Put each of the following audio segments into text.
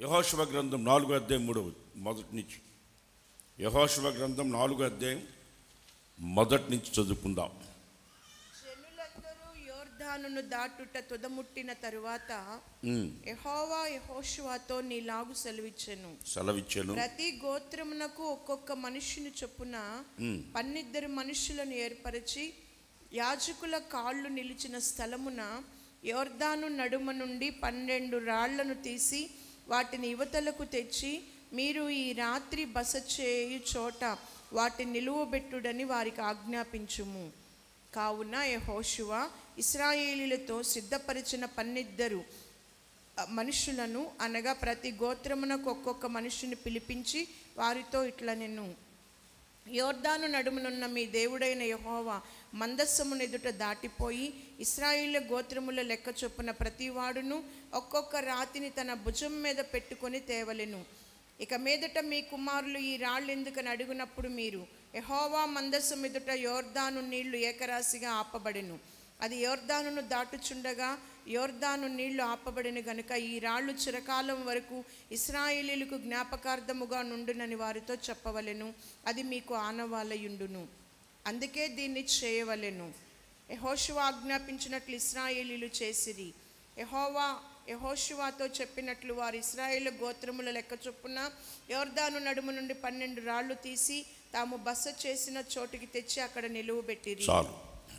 యహోశివ గ్రంథం నాలుగో అధ్యాయం మూడవ మొదటి నుంచి యహోశివ గ్రంథం నాలుగో అధ్యాయం మొదటి నుంచి చదువుకుందాం జనులందరూ యోర్ధానును దాటుట తుదముట్టిన తరువాత ఉమ్, యెహోవా యెహోషువతో నీలాగు సెలవిచ్చెను సెలవిచ్చాను ప్రతి గోత్రమునకు ఒక్కొక్క మనుషుని చొప్పున పన్నిద్దరు మనుషులను ఏర్పరిచి యాజకుల కాళ్ళు నిలిచిన స్థలమున యోర్దాను నడుమ నుండి పన్నెండు రాళ్లను తీసి వాటిని యువతలకు తెచ్చి మీరు ఈ రాత్రి బస చేయు చోట వాటిని నిలువబెట్టుడని వారికి ఆజ్ఞాపించుము కావున యెహోషువ ఇస్రాయేలీలతో సిద్ధపరిచిన పన్నిద్దరు మనుషులను అనగా ప్రతి గోత్రమునకు ఒక్కొక్క మనుషుని పిలిపించి వారితో ఇట్లా నేను యోర్దాను నడుమునున్న మీ దేవుడైన యెహోవా మందస్సమును ఎదుట దాటిపోయి ఇస్రాయిల్ గోత్రముల లెక్క చొప్పున ప్రతివాడును ఒక్కొక్క రాతిని తన భుజం మీద పెట్టుకొని తేవలెను ఇక మీదట మీ కుమారులు ఈ రాళ్ళు ఎందుకని అడుగునప్పుడు మీరు యెహోవా మందస్సం ఎదుట యోర్దాను నీళ్లు ఏకరాశిగా ఆపబడెను అది యోర్దానును దాటుచుండగా యోర్దాను నీళ్లు ఆపబడిన గనుక ఈ రాళ్ళు చిరకాలం వరకు ఇస్రాయేలీలకు జ్ఞాపకార్థముగా నుండునని వారితో చెప్పవలెను అది మీకు ఆనవాలయుండును అందుకే దీన్ని చేయవలెను యహోషువ ఆజ్ఞాపించినట్లు ఇస్రాయేలీలు చేసిరి యహోవా యహోషువాతో చెప్పినట్లు వారు ఇస్రాయేల్ గోత్రముల లెక్క చొప్పున యోర్దాను నడుము నుండి పన్నెండు రాళ్ళు తీసి తాము బస చేసిన చోటికి తెచ్చి అక్కడ నిలువబెట్టిరి చాలు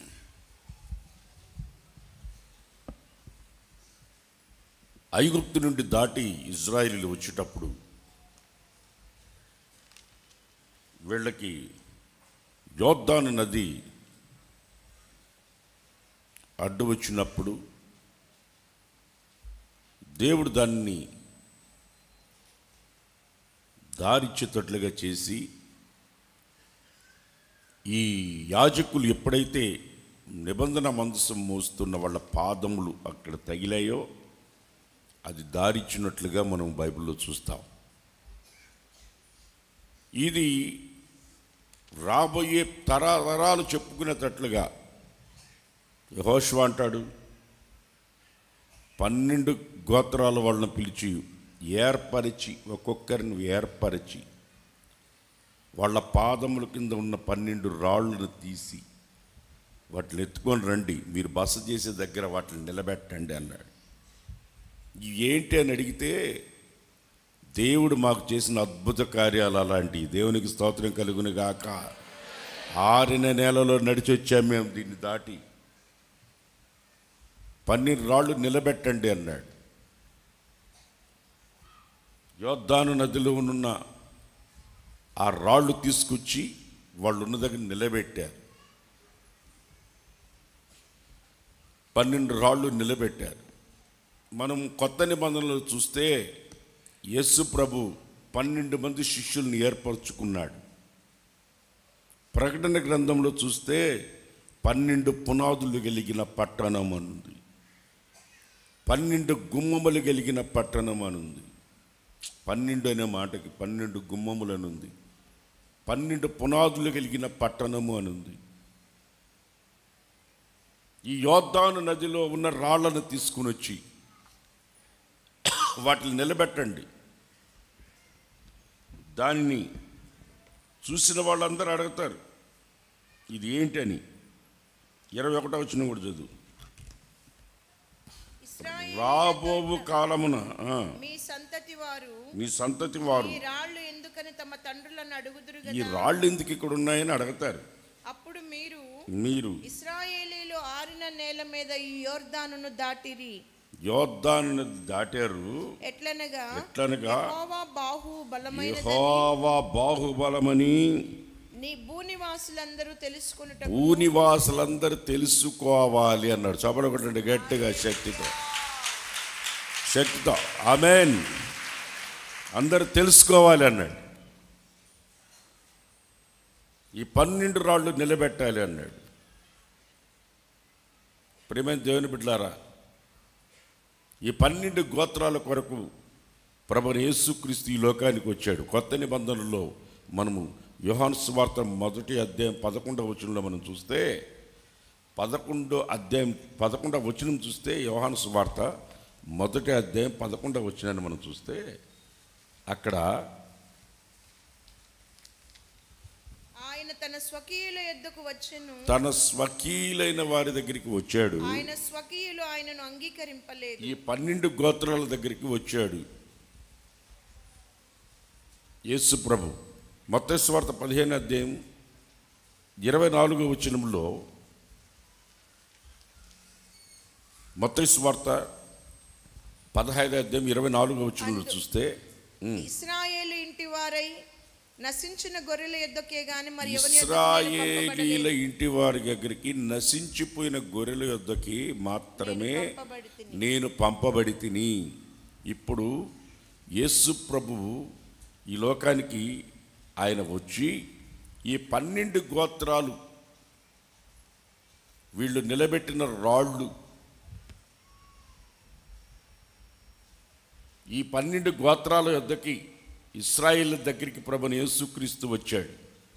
ఐగుప్తు నుండి దాటి ఇజ్రాయిలీలు వచ్చేటప్పుడు వీళ్ళకి యోర్దాను నది అడ్డు వచ్చినప్పుడు దేవుడు దాన్ని దారిచ్చేటట్లుగా చేసి ఈ యాజకులు ఎప్పుడైతే నిబంధన మందసం మోస్తున్న వాళ్ళ పాదములు అక్కడ తగిలాయో అది దారిచ్చినట్లుగా మనం బైబిల్లో చూస్తాం ఇది రాబోయే తరతరాలు చెప్పుకునేటట్లుగా యహోషువ అంటాడు పన్నెండు గోత్రాల వాళ్ళని పిలిచి ఏర్పరిచి ఒక్కొక్కరిని ఏర్పరిచి వాళ్ళ పాదముల కింద ఉన్న పన్నెండు రాళ్ళను తీసి వాటిని ఎత్తుకొని రండి మీరు బస చేసే దగ్గర వాటిని నిలబెట్టండి అన్నాడు ఇవి ఏంటి అని అడిగితే దేవుడు మాకు చేసిన అద్భుత కార్యాలు అలాంటి దేవునికి స్తోత్రం కలుగును గాక ఆరిన నేలలో నడిచి వచ్చాం మేము దీన్ని దాటి పన్నీరు రాళ్ళు నిలబెట్టండి అన్నాడు యోద్ధాను నదిలో ఉన్న ఆ రాళ్ళు తీసుకొచ్చి వాళ్ళు ఉన్న దగ్గర నిలబెట్టారు పన్నెండు రాళ్ళు నిలబెట్టారు మనం కొత్త నిబంధనలు చూస్తే యేసు ప్రభు పన్నెండు మంది శిష్యుల్ని ఏర్పరచుకున్నాడు ప్రకటన గ్రంథంలో చూస్తే పన్నెండు పునాదులు కలిగిన పట్టణం అనుంది పన్నెండు గుమ్మములు కలిగిన పట్టణం అనుంది పన్నెండు అనే మాటకి పన్నెండు గుమ్మములనుంది పన్నెండు పునాదులు కలిగిన పట్టణము అనుంది ఈ యోద్ధాను నదిలో ఉన్న రాళ్లను తీసుకుని వచ్చి వాటిని నిలబెట్టండి దానిని చూసిన వాళ్ళందరూ అడుగుతారు ఇది ఏంటని ఇరవై ఒకటో వచ్చిన కూడా చదువు ఇశ్రాయేలు రాబోవు కాలమున ఆ, మీ సంతతి వారు మీ సంతతి వారు ఈ రాళ్ళు ఎందుకని తమ తండ్రులను అడుగుదురు ఈ కదా రాళ్ళు ఎందుకు ఇక్కడ ఉన్నాయని అడుగుతారు అప్పుడు మీరు మీరు ఇస్రాయేలీలు ఆరిన నేల మీద ఈ యోర్దానును దాటిరి యోద్ధాను నది దాటారు ఎట్లనగా ఎట్లనగా యెహోవా బాహు బలమైన యెహోవా బాహుబలమని నీ భూనివాసులందరూ తెలుసుకున్నట భూనివాసులందరూ తెలుసుకోవాలి అన్నాడు చపడగొట్టండి గట్టిగా శక్తితో శక్తితో ఆమెన్ అందరూ తెలుసుకోవాలి అన్నాడు ఈ పన్నెండు రాళ్ళు నిలబెట్టాలి అన్నాడు ప్రేమైన దేవుని బిడ్డలారా ఈ పన్నెండు గోత్రాల కొరకు ప్రభు యేసుక్రీస్తు ఈ లోకానికి వచ్చాడు కొత్త నిబంధనలో మనము యోహాను సువార్త మొదటి అధ్యాయం పదకొండవ వచనంలో మనం చూస్తే పదకొండో అధ్యాయం పదకొండవ వచనం చూస్తే యోహాను సువార్త మొదటి అధ్యాయం పదకొండవ వచనాన్ని మనం చూస్తే అక్కడ ఆయన తన స్వకీయుల యొద్దకు వచ్చెను తన స్వకీయులైన వారి దగ్గరికి వచ్చాడు ఆయన స్వకీయులు ఆయనను అంగీకరింపలేదు ఈ పన్నెండు గోత్రాల దగ్గరికి వచ్చాడు యేసు ప్రభు మత్తస్వార్త పదిహేను అధ్యాయం ఇరవై నాలుగో వచనంలో మత్తస్వార్త పదహైదు అధ్యాయం ఇరవై నాలుగో వచనంలో చూస్తే ఇస్రాయేలు ఇంటి వారై నశించిన గొర్రెల యొద్దకే గాని మరి ఎవరి యొద్దకు నేను ఇస్రాయేలీల పంపబడలేదు. ఇంటి వారి దగ్గరికి నశించిపోయిన గొర్రెల యొద్దకి మాత్రమే నేను పంపబడితిని. నేను పంపబడి తిని ఇప్పుడు యేసు ప్రభువు ఈ లోకానికి ఆయన వచ్చి ఈ పన్నెండు గోత్రాలు వీళ్ళు నిలబెట్టిన రాళ్ళు ఈ పన్నెండు గోత్రాల యొద్దకి ఇస్రాయిల్ దగ్గరికి ప్రభుని యేసుక్రీస్తు వచ్చాడు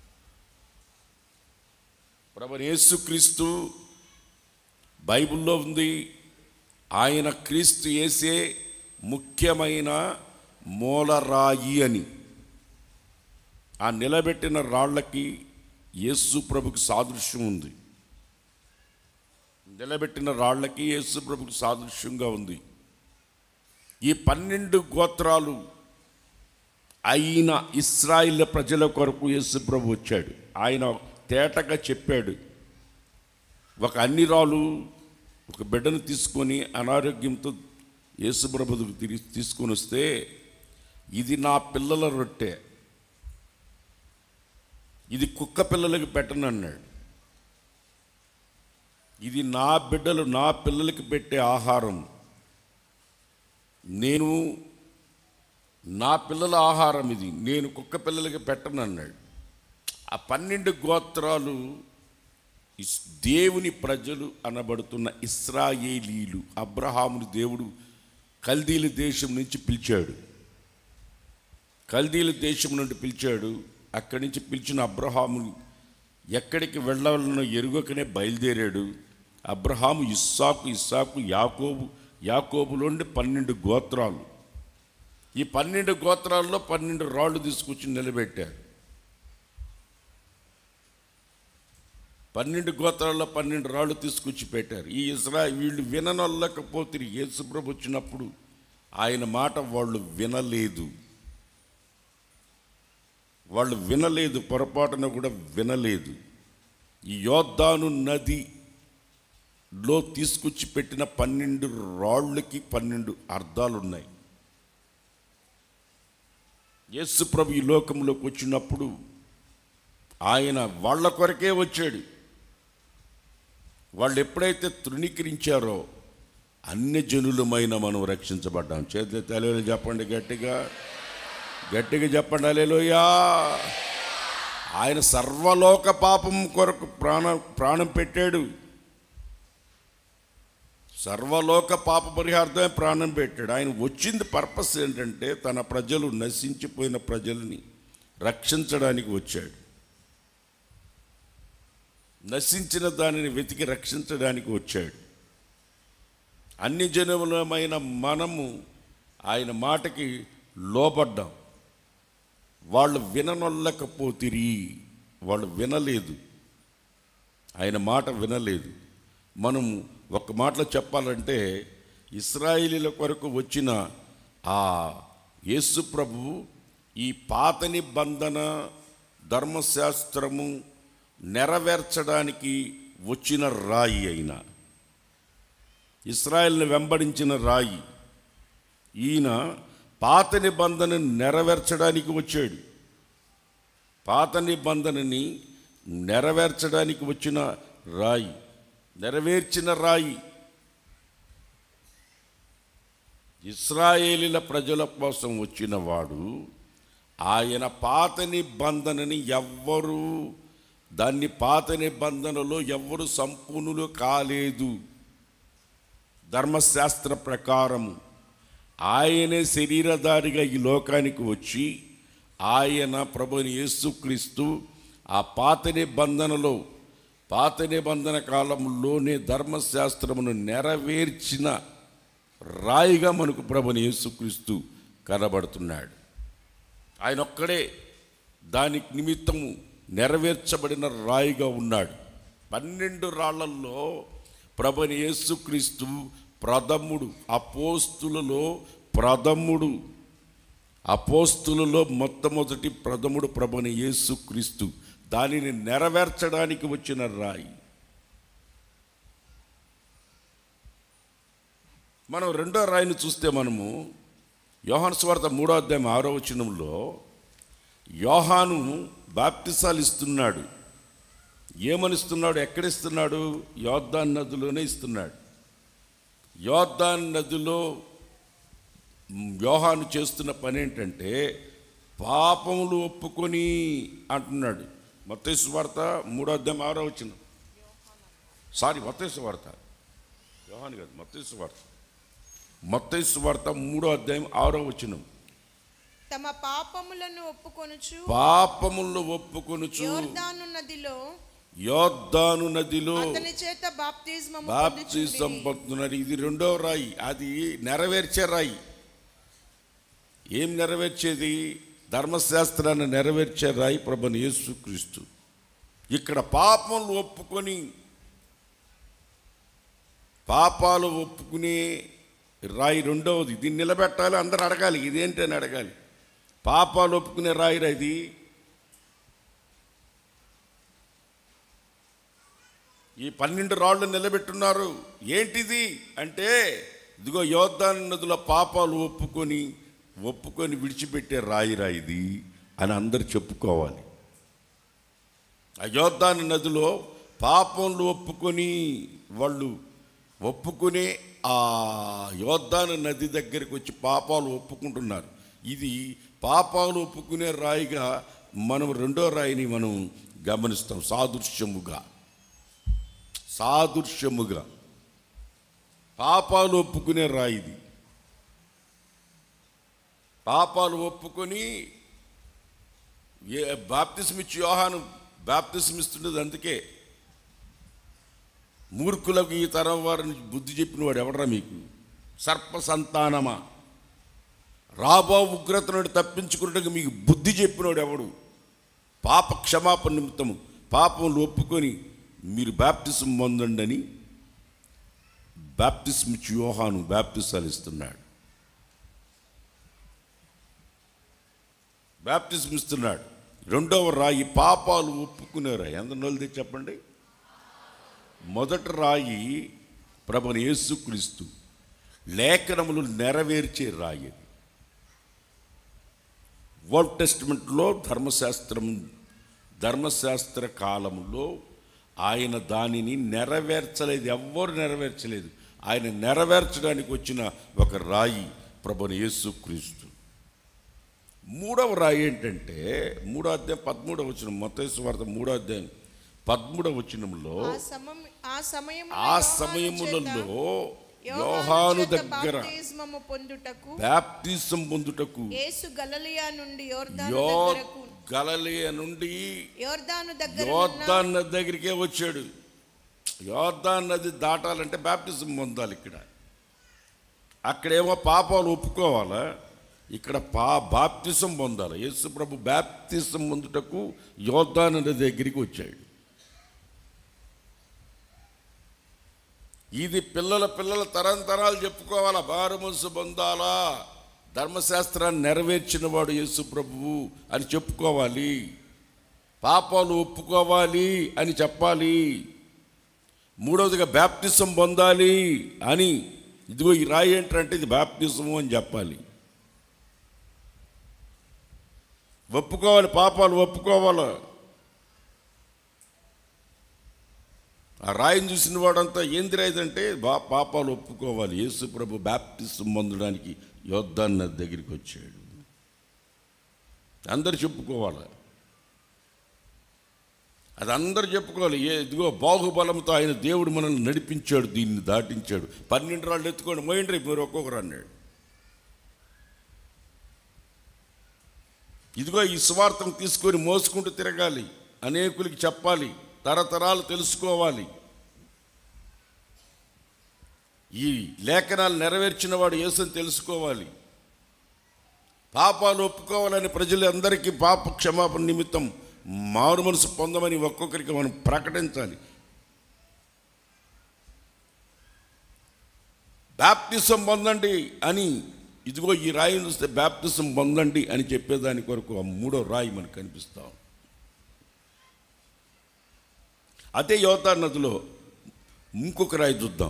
ప్రభుని యేసుక్రీస్తు బైబిల్లో ఉంది ఆయన క్రీస్తు యేసే ముఖ్యమైన మూలరాయి అని ఆ నిలబెట్టిన రాళ్ళకి యేసు ప్రభుకి సాదృశ్యం ఉంది నిలబెట్టిన రాళ్ళకి యేసు ప్రభుకి సాదృశ్యంగా ఉంది ఈ పన్నెండు గోత్రాలు అయిన ఇస్రాయిల్ ప్రజల కొరకు యేసు ప్రభు వచ్చాడు ఆయన తేటగా చెప్పాడు ఒక అన్ని రాళ్ళు ఒక బిడ్డను తీసుకొని అనారోగ్యంతో యేసుప్రభుకు తిరిగి తీసుకొని వస్తే ఇది నా పిల్లల రొట్టె ఇది కుక్క పిల్లలకి పెట్టను అన్నాడు ఇది నా బిడ్డలు నా పిల్లలకి పెట్టే ఆహారం నేను నా పిల్లల ఆహారం ఇది నేను కుక్క పిల్లలకి పెట్టను అన్నాడు ఆ పన్నెండు గోత్రాలు ఇస్- దేవుని ప్రజలు అనబడుతున్న ఇస్రాయేలీలు అబ్రహాముని దేవుడు కల్దీల దేశం నుంచి పిలిచాడు కల్దీల దేశం నుండి పిలిచాడు అక్కడి నుంచి పిలిచిన అబ్రహాముని ఎక్కడికి వెళ్ళాలనో ఎరుగకనే బయలుదేరాడు అబ్రహాము ఇస్సాకు ఇస్సాకు యాకోబు యాకోబులోండి పన్నెండు గోత్రాలు ఈ పన్నెండు గోత్రాల్లో పన్నెండు రాళ్ళు తీసుకొచ్చి నిలబెట్టారు పన్నెండు గోత్రాల్లో పన్నెండు రాళ్ళు తీసుకొచ్చి పెట్టారు ఈ ఇస్రా వీళ్ళు విననొల్లకపోతే యేసుప్రభు వచ్చినప్పుడు ఆయన మాట వాళ్ళు వినలేదు వాళ్ళు వినలేదు పొరపాటున కూడా వినలేదు ఈ యోద్ధాను నదిలో తీసుకొచ్చి పెట్టిన పన్నెండు రాళ్ళకి పన్నెండు అర్థాలు ఉన్నాయి యేసు ప్రభు ఈ లోకంలోకి వచ్చినప్పుడు ఆయన వాళ్ళ కొరకే వచ్చాడు వాళ్ళు ఎప్పుడైతే తృణీకరించారో అన్ని జనులమైన మనం రక్షించబడ్డాం చేతులు తలలు చెప్పండి గట్టిగా గట్టిగా చెప్పండి అలేలోయా ఆయన సర్వలోక పాపం కొరకు ప్రాణం ప్రాణం పెట్టాడు సర్వలోక పాప పరిహార్థమే ప్రాణం పెట్టాడు ఆయన వచ్చింది పర్పస్ ఏంటంటే తన ప్రజలు నశించిపోయిన ప్రజల్ని రక్షించడానికి వచ్చాడు నశించిన దానిని వెతికి రక్షించడానికి వచ్చాడు అన్ని జనములమైన మనము ఆయన మాటకి లోబడ్డాం వాళ్ళు విననొల్లకపోతిరి వాళ్ళు వినలేదు ఆయన మాట వినలేదు మనం ఒక మాటలో చెప్పాలంటే ఇస్రాయేలీల కొరకు వచ్చిన ఆ యేసు ప్రభువు ఈ పాత నిబంధన ధర్మశాస్త్రము నెరవేర్చడానికి వచ్చిన రాయి అయిన ఇస్రాయేల్ని వెంబడించిన రాయి ఈయన పాత నిబంధన నెరవేర్చడానికి వచ్చాడు పాత నిబంధనని నెరవేర్చడానికి వచ్చిన రాయి నెరవేర్చిన రాయి ఇస్రాయేలీల ప్రజల కోసం వచ్చిన వాడు ఆయన పాత నిబంధనని ఎవ్వరూ దాన్ని పాత నిబంధనలో ఎవ్వరు సంపూర్ణులు కాలేదు ధర్మశాస్త్ర ప్రకారము ఆయనే శరీరధారిగా ఈ లోకానికి వచ్చి ఆయన ప్రభుని యేసుక్రీస్తు ఆ పాత నిబంధనలో పాత నిబంధన కాలంలోనే ధర్మశాస్త్రమును నెరవేర్చిన రాయిగా మనకు ప్రభుని యేసుక్రీస్తు కనబడుతున్నాడు ఆయన ఒక్కడే దానికి నిమిత్తము నెరవేర్చబడిన రాయిగా ఉన్నాడు పన్నెండు రాళ్లల్లో ప్రభుని యేసుక్రీస్తు ప్రథముడు అపోస్తులలో ప్రథముడు అపోస్తులలో మొట్టమొదటి ప్రథముడు ప్రభుని యేసుక్రీస్తు దానిని నెరవేర్చడానికి వచ్చిన రాయి మనం రెండో రాయిని చూస్తే మనము యోహాను స్వార్థ మూడో అధ్యాయం ఆరో వచనంలో యోహాను బాప్తిసాలు ఇస్తున్నాడు ఏమనిస్తున్నాడు ఎక్కడిస్తున్నాడు యోర్దాన్ నదిలోనే ఇస్తున్నాడు యోర్దాన్ నదిలో యోహాను చేస్తున్న పని ఏంటంటే పాపములు ఒప్పుకొని అంటున్నాడు మత్తేసు వార్త మూడో అధ్యాయం ఆరో వచ్చిన సారీ మత్తేసు వార్త యోహాను కాదు మత్తేసు వార్త మత్తేసు వార్త మూడో అధ్యాయం ఆరో వచనం తమ పాపములను ఒప్పుకొనుచు పాపములు ఒప్పుకొనుచు యోర్దాను నదిలో యోర్దాను నదిలో అతని చేత బాప్తిస్మము బాప్తిజం పొందుచుండిరి. పొందుతున్నారు ఇది రెండో రాయి అది నెరవేర్చే రాయి ఏం నెరవేర్చేది ధర్మశాస్త్రాన్ని నెరవేర్చే రాయి ప్రభుని యేసుక్రీస్తు ఇక్కడ పాపములు ఒప్పుకొని పాపాలు ఒప్పుకునే రాయి రెండవది దీన్ని నిలబెట్టాలి అందరు అడగాలి ఇదేంటి అని అడగాలి పాపాలు ఒప్పుకునే రాయి రా ఇది ఈ పన్నెండు రాళ్ళు నిలబెట్టున్నారు ఏంటిది అంటే ఇదిగో యోద్ధాన్ నదుల పాపాలు ఒప్పుకొని ఒప్పుకొని విడిచిపెట్టే రాయి రాయిది అని అందరు చెప్పుకోవాలి అయోధ్యాని నదిలో పాపంలు ఒప్పుకొని వాళ్ళు ఒప్పుకునే ఆ యోద్ధాను నది దగ్గరికి వచ్చి పాపాలు ఒప్పుకుంటున్నారు ఇది పాపాలు ఒప్పుకునే రాయిగా మనం రెండో రాయిని మనం గమనిస్తాం సాదృశ్యముగా సాదృశ్యముగా పాపాలు ఒప్పుకునే రాయిది పాపాలు ఒప్పుకొని ఏ బాప్తిస్మిచ్చి యోహాను బాప్తిస్మిస్తుండేది అందుకే మూర్ఖులకు ఈ తరం వారిని బుద్ధి చెప్పినవాడు ఎవడరా మీకు సర్ప సంతానమా రాబో ఉగ్రత నుండి తప్పించుకున్నట్టుగా మీకు బుద్ధి చెప్పినవాడు ఎవడు పాప క్షమాపణ నిమిత్తము పాపములు ఒప్పుకొని మీరు బాప్తిసం పొందండి అని బాప్తిస్మిచ్చి యోహాను బాప్తిసాలు ఇస్తున్నాడు బాప్తిజం ఇస్తున్నాడు రెండవ రాయి పాపాలు ఒప్పుకునే రాయి ఎంత నోలితే చెప్పండి మొదటి రాయి ప్రభుని యేసుక్రీస్తు లేఖనములు నెరవేర్చే రాయి అది ఓల్డ్ టెస్టిమెంట్లో ధర్మశాస్త్రం ధర్మశాస్త్ర కాలంలో ఆయన దానిని నెరవేర్చలేదు ఎవ్వరు నెరవేర్చలేదు ఆయన నెరవేర్చడానికి వచ్చిన ఒక రాయి ప్రభుని యేసుక్రీస్తు మూడవ రాయి ఏంటంటే మూడో అధ్యాయం పదమూడవ వచ్చిన మొత్తం వార్త మూడో అధ్యాయం పదమూడవ వచనంలో ఆ సమం ఆ సమయం ఆ సమయములలో యోహాను దగ్గర బాప్తిస్మము పొందుటకు బాప్తిసం పొందుటకు యేసు గలలియా నుండి యోర్దాను యో దగ్గరకు గలలియ నుండి యోర్దాను దగ్గర యోర్దాన్ నది దగ్గరికే వచ్చాడు యోర్దాన్ నది దాటాలంటే బాప్తిజం పొందాలి ఇక్కడ అక్కడేమో పాపాలు ఒప్పుకోవాలా ఇక్కడ పా బాప్తిసం పొందాలి యేసు ప్రభు బాప్తిసం పొందుటకు యోర్దాన్ నది దగ్గరికి వచ్చాడు ఇది పిల్లల పిల్లల తరంతరాలు చెప్పుకోవాలా బారు మనసు పొందాలా ధర్మశాస్త్రాన్ని నెరవేర్చిన వాడు యేసు ప్రభువు అని చెప్పుకోవాలి పాపాలు ఒప్పుకోవాలి అని చెప్పాలి మూడవదిగా బ్యాప్టిజం పొందాలి అని ఇదిగో ఈ రాయి ఏంటంటే ఇది బ్యాప్టిజము అని చెప్పాలి ఒప్పుకోవాలి పాపాలు ఒప్పుకోవాలి ఆ రాయిని చూసిన వాడంతా ఏంది రాయిదంటే బా పాపాలు ఒప్పుకోవాలి యేసు ప్రభు బ్యాప్టిజం పొందడానికి యోద్ధాన్ నది దగ్గరికి వచ్చాడు అందరు చెప్పుకోవాలి అది అందరు చెప్పుకోవాలి ఏ ఇదిగో బాహుబలంతో ఆయన దేవుడు మనల్ని నడిపించాడు దీన్ని దాటించాడు పన్నెండు రాళ్ళు ఎత్తుకోండి మోయండి మీరు ఒక్కొక్కరు అన్నాడు ఇదిగో ఈ స్వార్థం తీసుకొని మోసుకుంటూ తిరగాలి అనేకులకి చెప్పాలి తరతరాలు తెలుసుకోవాలి ఈ లేఖనాలు నెరవేర్చిన వాడు యేసుని తెలుసుకోవాలి పాపాలు ఒప్పుకోవాలని ప్రజలందరికీ పాప క్షమాపణ నిమిత్తం మారు మనసు పొందమని ఒక్కొక్కరికి మనం ప్రకటించాలి బ్యాప్టిజం పొందండి అని ఇదిగో ఈ రాయిని చూస్తే బ్యాప్టిజం పొందండి అని చెప్పేదాని కొరకు ఆ మూడో రాయి మనకు కనిపిస్తాం అదే యోతా నదిలో ఇంకొక రాయి చూద్దాం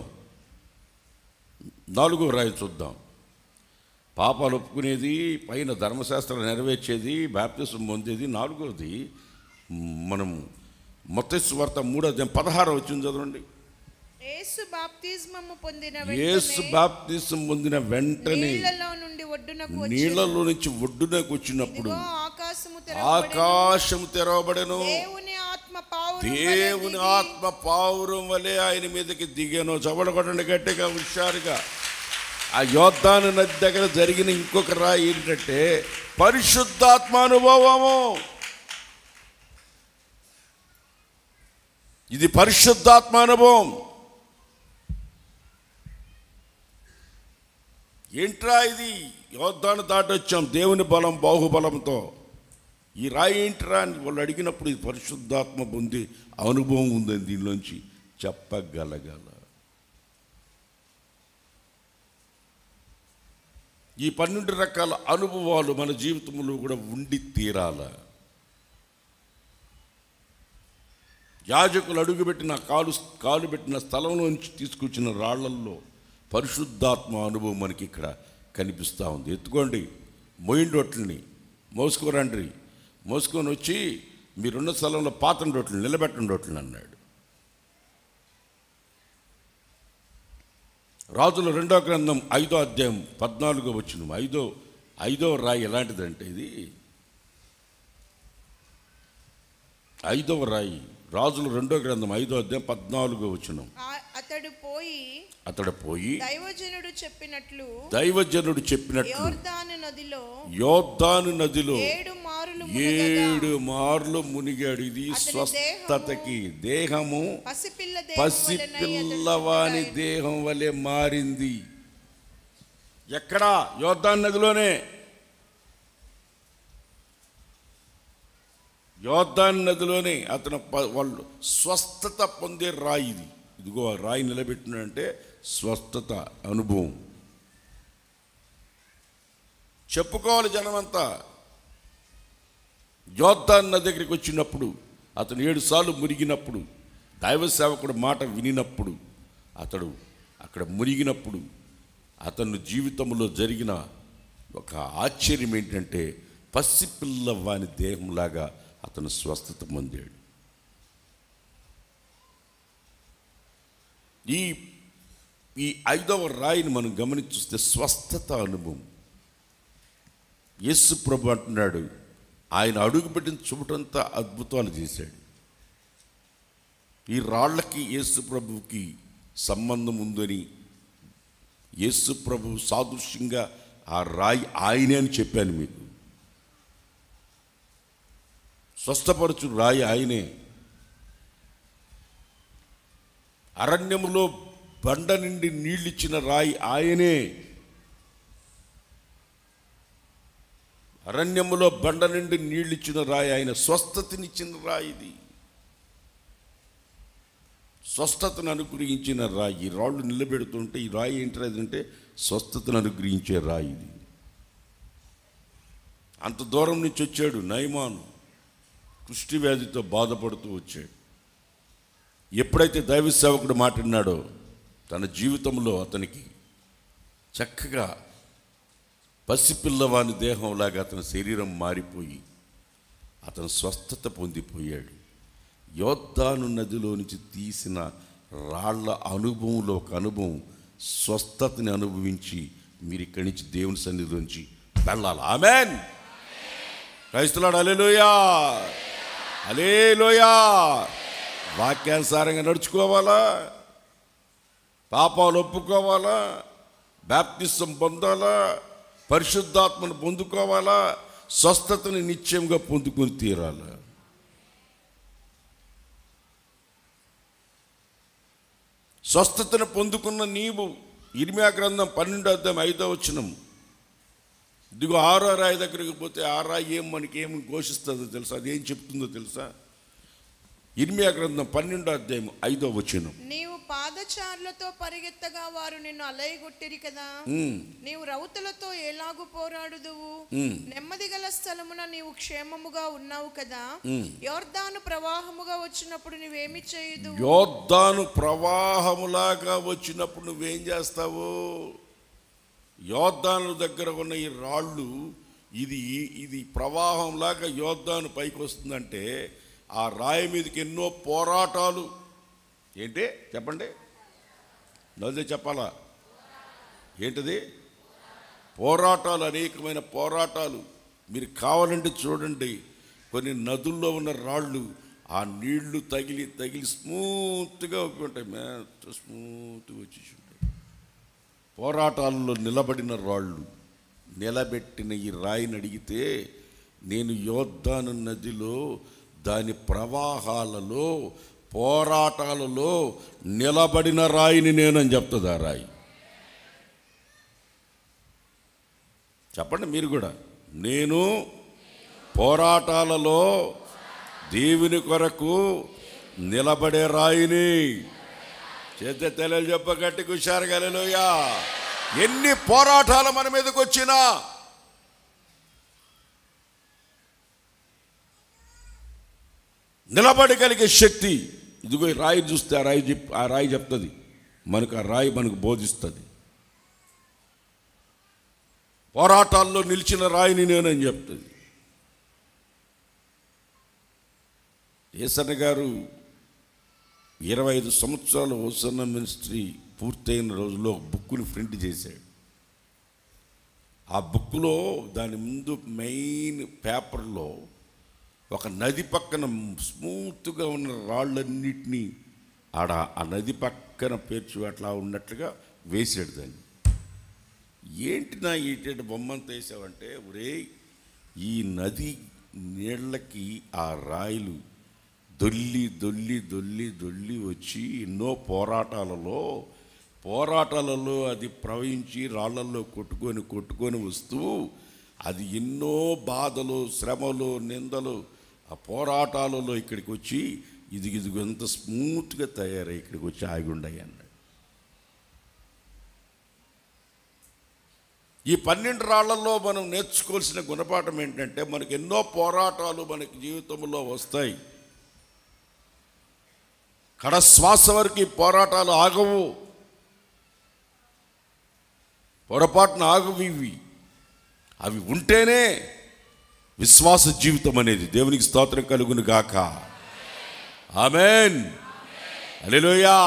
నాలుగో రాయి చూద్దాం పాపాలు ఒప్పుకునేది పైన ధర్మశాస్త్రం నెరవేర్చేది బ్యాప్టిజం పొందేది నాలుగోది మనం మొత్తస్వార్త మూడో అధ్యాయం పదహారు వచ్చింది చదవండి యేసు బాప్తిస్మము పొందిన యేసు వెంటనే బాప్తిజం పొందిన వెంటనే నీళ్లలో నుండి ఒడ్డునకు వచ్చి నీళ్లలో నుంచి ఒడ్డునకు వచ్చినప్పుడు ఇదిగో ఆకాశము తెరవబడెను. ఆకాశం తెరవబడెను దేవుని ఆత్మ పావురం వలె దేవుని దిగి ఆత్మ పావురం వలె ఆయన మీదకి దిగాను చవడగొట్టండి గట్టిగా హుషారుగా ఆ యోద్ధాను నది దగ్గర జరిగిన ఇంకొక రాయి ఏంటంటే పరిశుద్ధాత్మ అనుభవము ఇది పరిశుద్ధాత్మ అనుభవం ఏంట్రా ఇది యోద్ధాను దాటొచ్చాం దేవుని బలం బాహుబలంతో ఈ రాయి ఏంట్రా అని వాళ్ళు అడిగినప్పుడు ఇది పరిశుద్ధాత్మ పొంది అనుభవం ఉందని దీనిలోంచి చెప్పగలగల ఈ పన్నెండు రకాల అనుభవాలు మన జీవితంలో కూడా ఉండి తీరాల యాజకులు అడుగుపెట్టిన కాలు కాలు పెట్టిన స్థలంలోంచి తీసుకొచ్చిన రాళ్లల్లో పరిశుద్ధాత్మ అనుభవం మనకి ఇక్కడ కనిపిస్తూ ఉంది ఎత్తుకోండి మొయిన్ రొట్టెల్ని మోసుకోరండ్రి మోసుకొని వచ్చి మీరున్న స్థలంలో పాతన రొట్టెలు నిలబెట్టండి రొట్టెలు అన్నాడు రాజుల రెండో గ్రంథం ఐదో అధ్యాయం పద్నాలుగో వచ్చిన ఐదో ఐదో రాయి ఎలాంటిదంటే ఇది ఐదవ రాయి రాజుల రెండో గ్రంథం ఐదో అధ్యాయం పద్నాలుగో వచ్చిన ఆ- అతడు పోయి అతడు పోయి దైవజనుడు చెప్పినట్లు దైవజనుడు చెప్పినట్లు యోర్దాను నదిలో యోద్ధాను నదిలో ఏడు మారులు మునగగా ఏడు మార్లు మునిగాడు ఇది అతని స్వస్థతకి దేహము పసిపిల్ల దేహం వలెనై అతడు పసిపిల్లవాని దేహం వలె మారింది ఎక్కడా యోద్ధాన్ నదిలోనే యోద్ధాన్ నదిలోనే అతను ప- వాళ్ళు స్వస్థత పొందే రాయి ఇది ఇదిగో ఆ రాయి నిలబెట్టినంటే స్వస్థత అనుభవం చెప్పుకోవాలి జనమంతా యోద్ధాన్ నది దగ్గరికి వచ్చినప్పుడు అతను ఏడు సార్లు మునిగినప్పుడు దైవ సేవకుడు మాట వినినప్పుడు అతడు అక్కడ మునిగినప్పుడు అతను జీవితంలో జరిగిన ఒక ఆశ్చర్యం ఏంటంటే పసిపిల్ల వాని దేహంలాగా అతను స్వస్థత పొందాడు ఈ ఈ ఐదవ రాయిని మనం గమనించిస్తే స్వస్థత అనుభవం యేసు ప్రభు అంటున్నాడు ఆయన అడుగుపెట్టిన చూపటంతా అద్భుతాలు చేశాడు ఈ రాళ్ళకి యేసు ప్రభువుకి సంబంధం ఉందని యేసు ప్రభు సాదృశ్యంగా ఆ రాయి ఆయనే అని చెప్పాను మీకు స్వస్థపరచు రాయి ఆయనే అరణ్యములో బండ నుండి నీళ్ళిచ్చిన రాయి ఆయనే అరణ్యములో బండ నుండి నీళ్ళిచ్చిన రాయి ఆయన స్వస్థతనిచ్చిన రాయి ఇది స్వస్థతను అనుగ్రహించిన రాయి ఈ రాళ్ళు నిలబెడుతుంటే ఈ రాయి ఏంటంటే స్వస్థతను అనుగ్రహించే రాయి ఇది అంత దూరం నుంచి వచ్చాడు నయమాను కుష్టి వ్యాధితో బాధపడుతూ వచ్చాడు ఎప్పుడైతే దైవ సేవకుడు మాట్లాడినాడో తన జీవితంలో అతనికి చక్కగా పసిపిల్లవాని దేహంలాగా అతని శరీరం మారిపోయి అతను స్వస్థత పొందిపోయాడు యోద్ధాను నదిలో నుంచి తీసిన రాళ్ల అనుభవంలో ఒక అనుభవం స్వస్థతని అనుభవించి మీరు ఇక్కడి నుంచి దేవుని సన్నిధిలోంచి వెళ్ళాలి ఆమెన్ క్రైస్తులాడు అలేలోయా అలేలోయా వాక్యానుసారంగా నడుచుకోవాలా పాపాలు ఒప్పుకోవాలా బ్యాప్తిసం పొందాలా పరిశుద్ధాత్మను పొందుకోవాలా స్వస్థతని నిశ్చయంగా పొందుకొని తీరాలా స్వస్థతను పొందుకున్న నీవు ఇర్మియా గ్రంథం పన్నెండో అధ్యాయం ఐదో వచనం ఇదిగో ఆరో రాయి దగ్గరికి పోతే ఆ రాయి ఏం మనకి ఏం ఘోషిస్తుందో తెలుసా అది ఏం చెప్తుందో తెలుసా ఇర్మియా గ్రంథం పన్నెండో అధ్యాయం ఐదో వచనం నీవు పాదచారులతో పరిగెత్తగా వారు నిన్ను అలయగొట్టిరి కదా ఉమ్, నీవు రౌతులతో ఎలాగు పోరాడుదువు ఉమ్, నెమ్మది గల స్థలమున నీవు క్షేమముగా ఉన్నావు కదా ఉమ్. యోర్దాను ప్రవాహముగా వచ్చినప్పుడు నువ్వేమి చేయదు యోద్ధాను ప్రవాహములాగా వచ్చినప్పుడు నువ్వేం చేస్తావు యోద్ధాను దగ్గర ఉన్న ఈ రాళ్ళు ఇది ఇది ప్రవాహంలాగా యోద్ధాను పైకి వస్తుందంటే ఆ రాయి మీదకి ఎన్నో పోరాటాలు ఏంటి చెప్పండి నదే చెప్పాలా ఏంటిది పోరాటాలు అనేకమైన పోరాటాలు మీరు కావాలంటే చూడండి కొన్ని నదుల్లో ఉన్న రాళ్ళు ఆ నీళ్లు తగిలి తగిలి స్మూత్గా ఉంటాయి మేత స్మూత్గా వచ్చేసి ఉంటాయి పోరాటాల్లో నిలబడిన రాళ్ళు నిలబెట్టిన ఈ రాయిని అడిగితే నేను యోద్ధాను నదిలో దాని ప్రవాహాలలో పోరాటాలలో నిలబడిన రాయిని నేనని చెప్తుంది ఆ రాయి చెప్పండి మీరు కూడా నేను పోరాటాలలో దేవుని కొరకు నిలబడే రాయిని చేత తెలలు చెప్ప గట్టి కుషారు గలలోయా ఎన్ని పోరాటాలు మన మీదకి వచ్చినా నిలబడగలిగే శక్తి ఇదిగో ఈ రాయి చూస్తే ఆ రాయి చెప్ ఆ రాయి చెప్తుంది మనకు ఆ రాయి మనకు బోధిస్తుంది పోరాటాల్లో నిలిచిన రాయిని నేనని చెప్తుంది ఏసన్న గారు ఇరవై ఐదు సంవత్సరాలు హోసన్న మినిస్ట్రీ పూర్తయిన రోజులో ఒక బుక్ని ప్రింట్ చేశాడు ఆ బుక్లో దాని ముందు మెయిన్ పేపర్లో ఒక నది పక్కన స్మూత్గా ఉన్న రాళ్ళన్నిటినీ ఆడ ఆ నది పక్కన పేర్చి అట్లా ఉన్నట్లుగా వేసాడు దాన్ని ఏంటి నా ఈటేటి బొమ్మంత వేసావంటే ఒరే ఈ నది నీళ్ళకి ఆ రాయిలు దొల్లి దొల్లి దొల్లి దొల్లి వచ్చి ఎన్నో పోరాటాలలో పోరాటాలలో అది ప్రవహించి రాళ్ళల్లో కొట్టుకొని కొట్టుకొని వస్తూ అది ఎన్నో బాధలు శ్రమలు నిందలు ఆ పోరాటాలలో ఇక్కడికి వచ్చి ఇది ఇదిగో ఎంత స్మూత్గా తయారై ఇక్కడికి వచ్చి ఆగి ఉండయి అన్నాడు ఈ పన్నెండు రాళ్లలో మనం నేర్చుకోవాల్సిన గుణపాఠం ఏంటంటే మనకి ఎన్నో పోరాటాలు మనకి జీవితంలో వస్తాయి కడ శ్వాస వరకు ఈ పోరాటాలు ఆగవు పొరపాటున ఆగవు ఇవి అవి ఉంటేనే విశ్వాస జీవితం అనేది దేవునికి స్తోత్రం కలుగును గాక ఆమెన్ అలెలోయా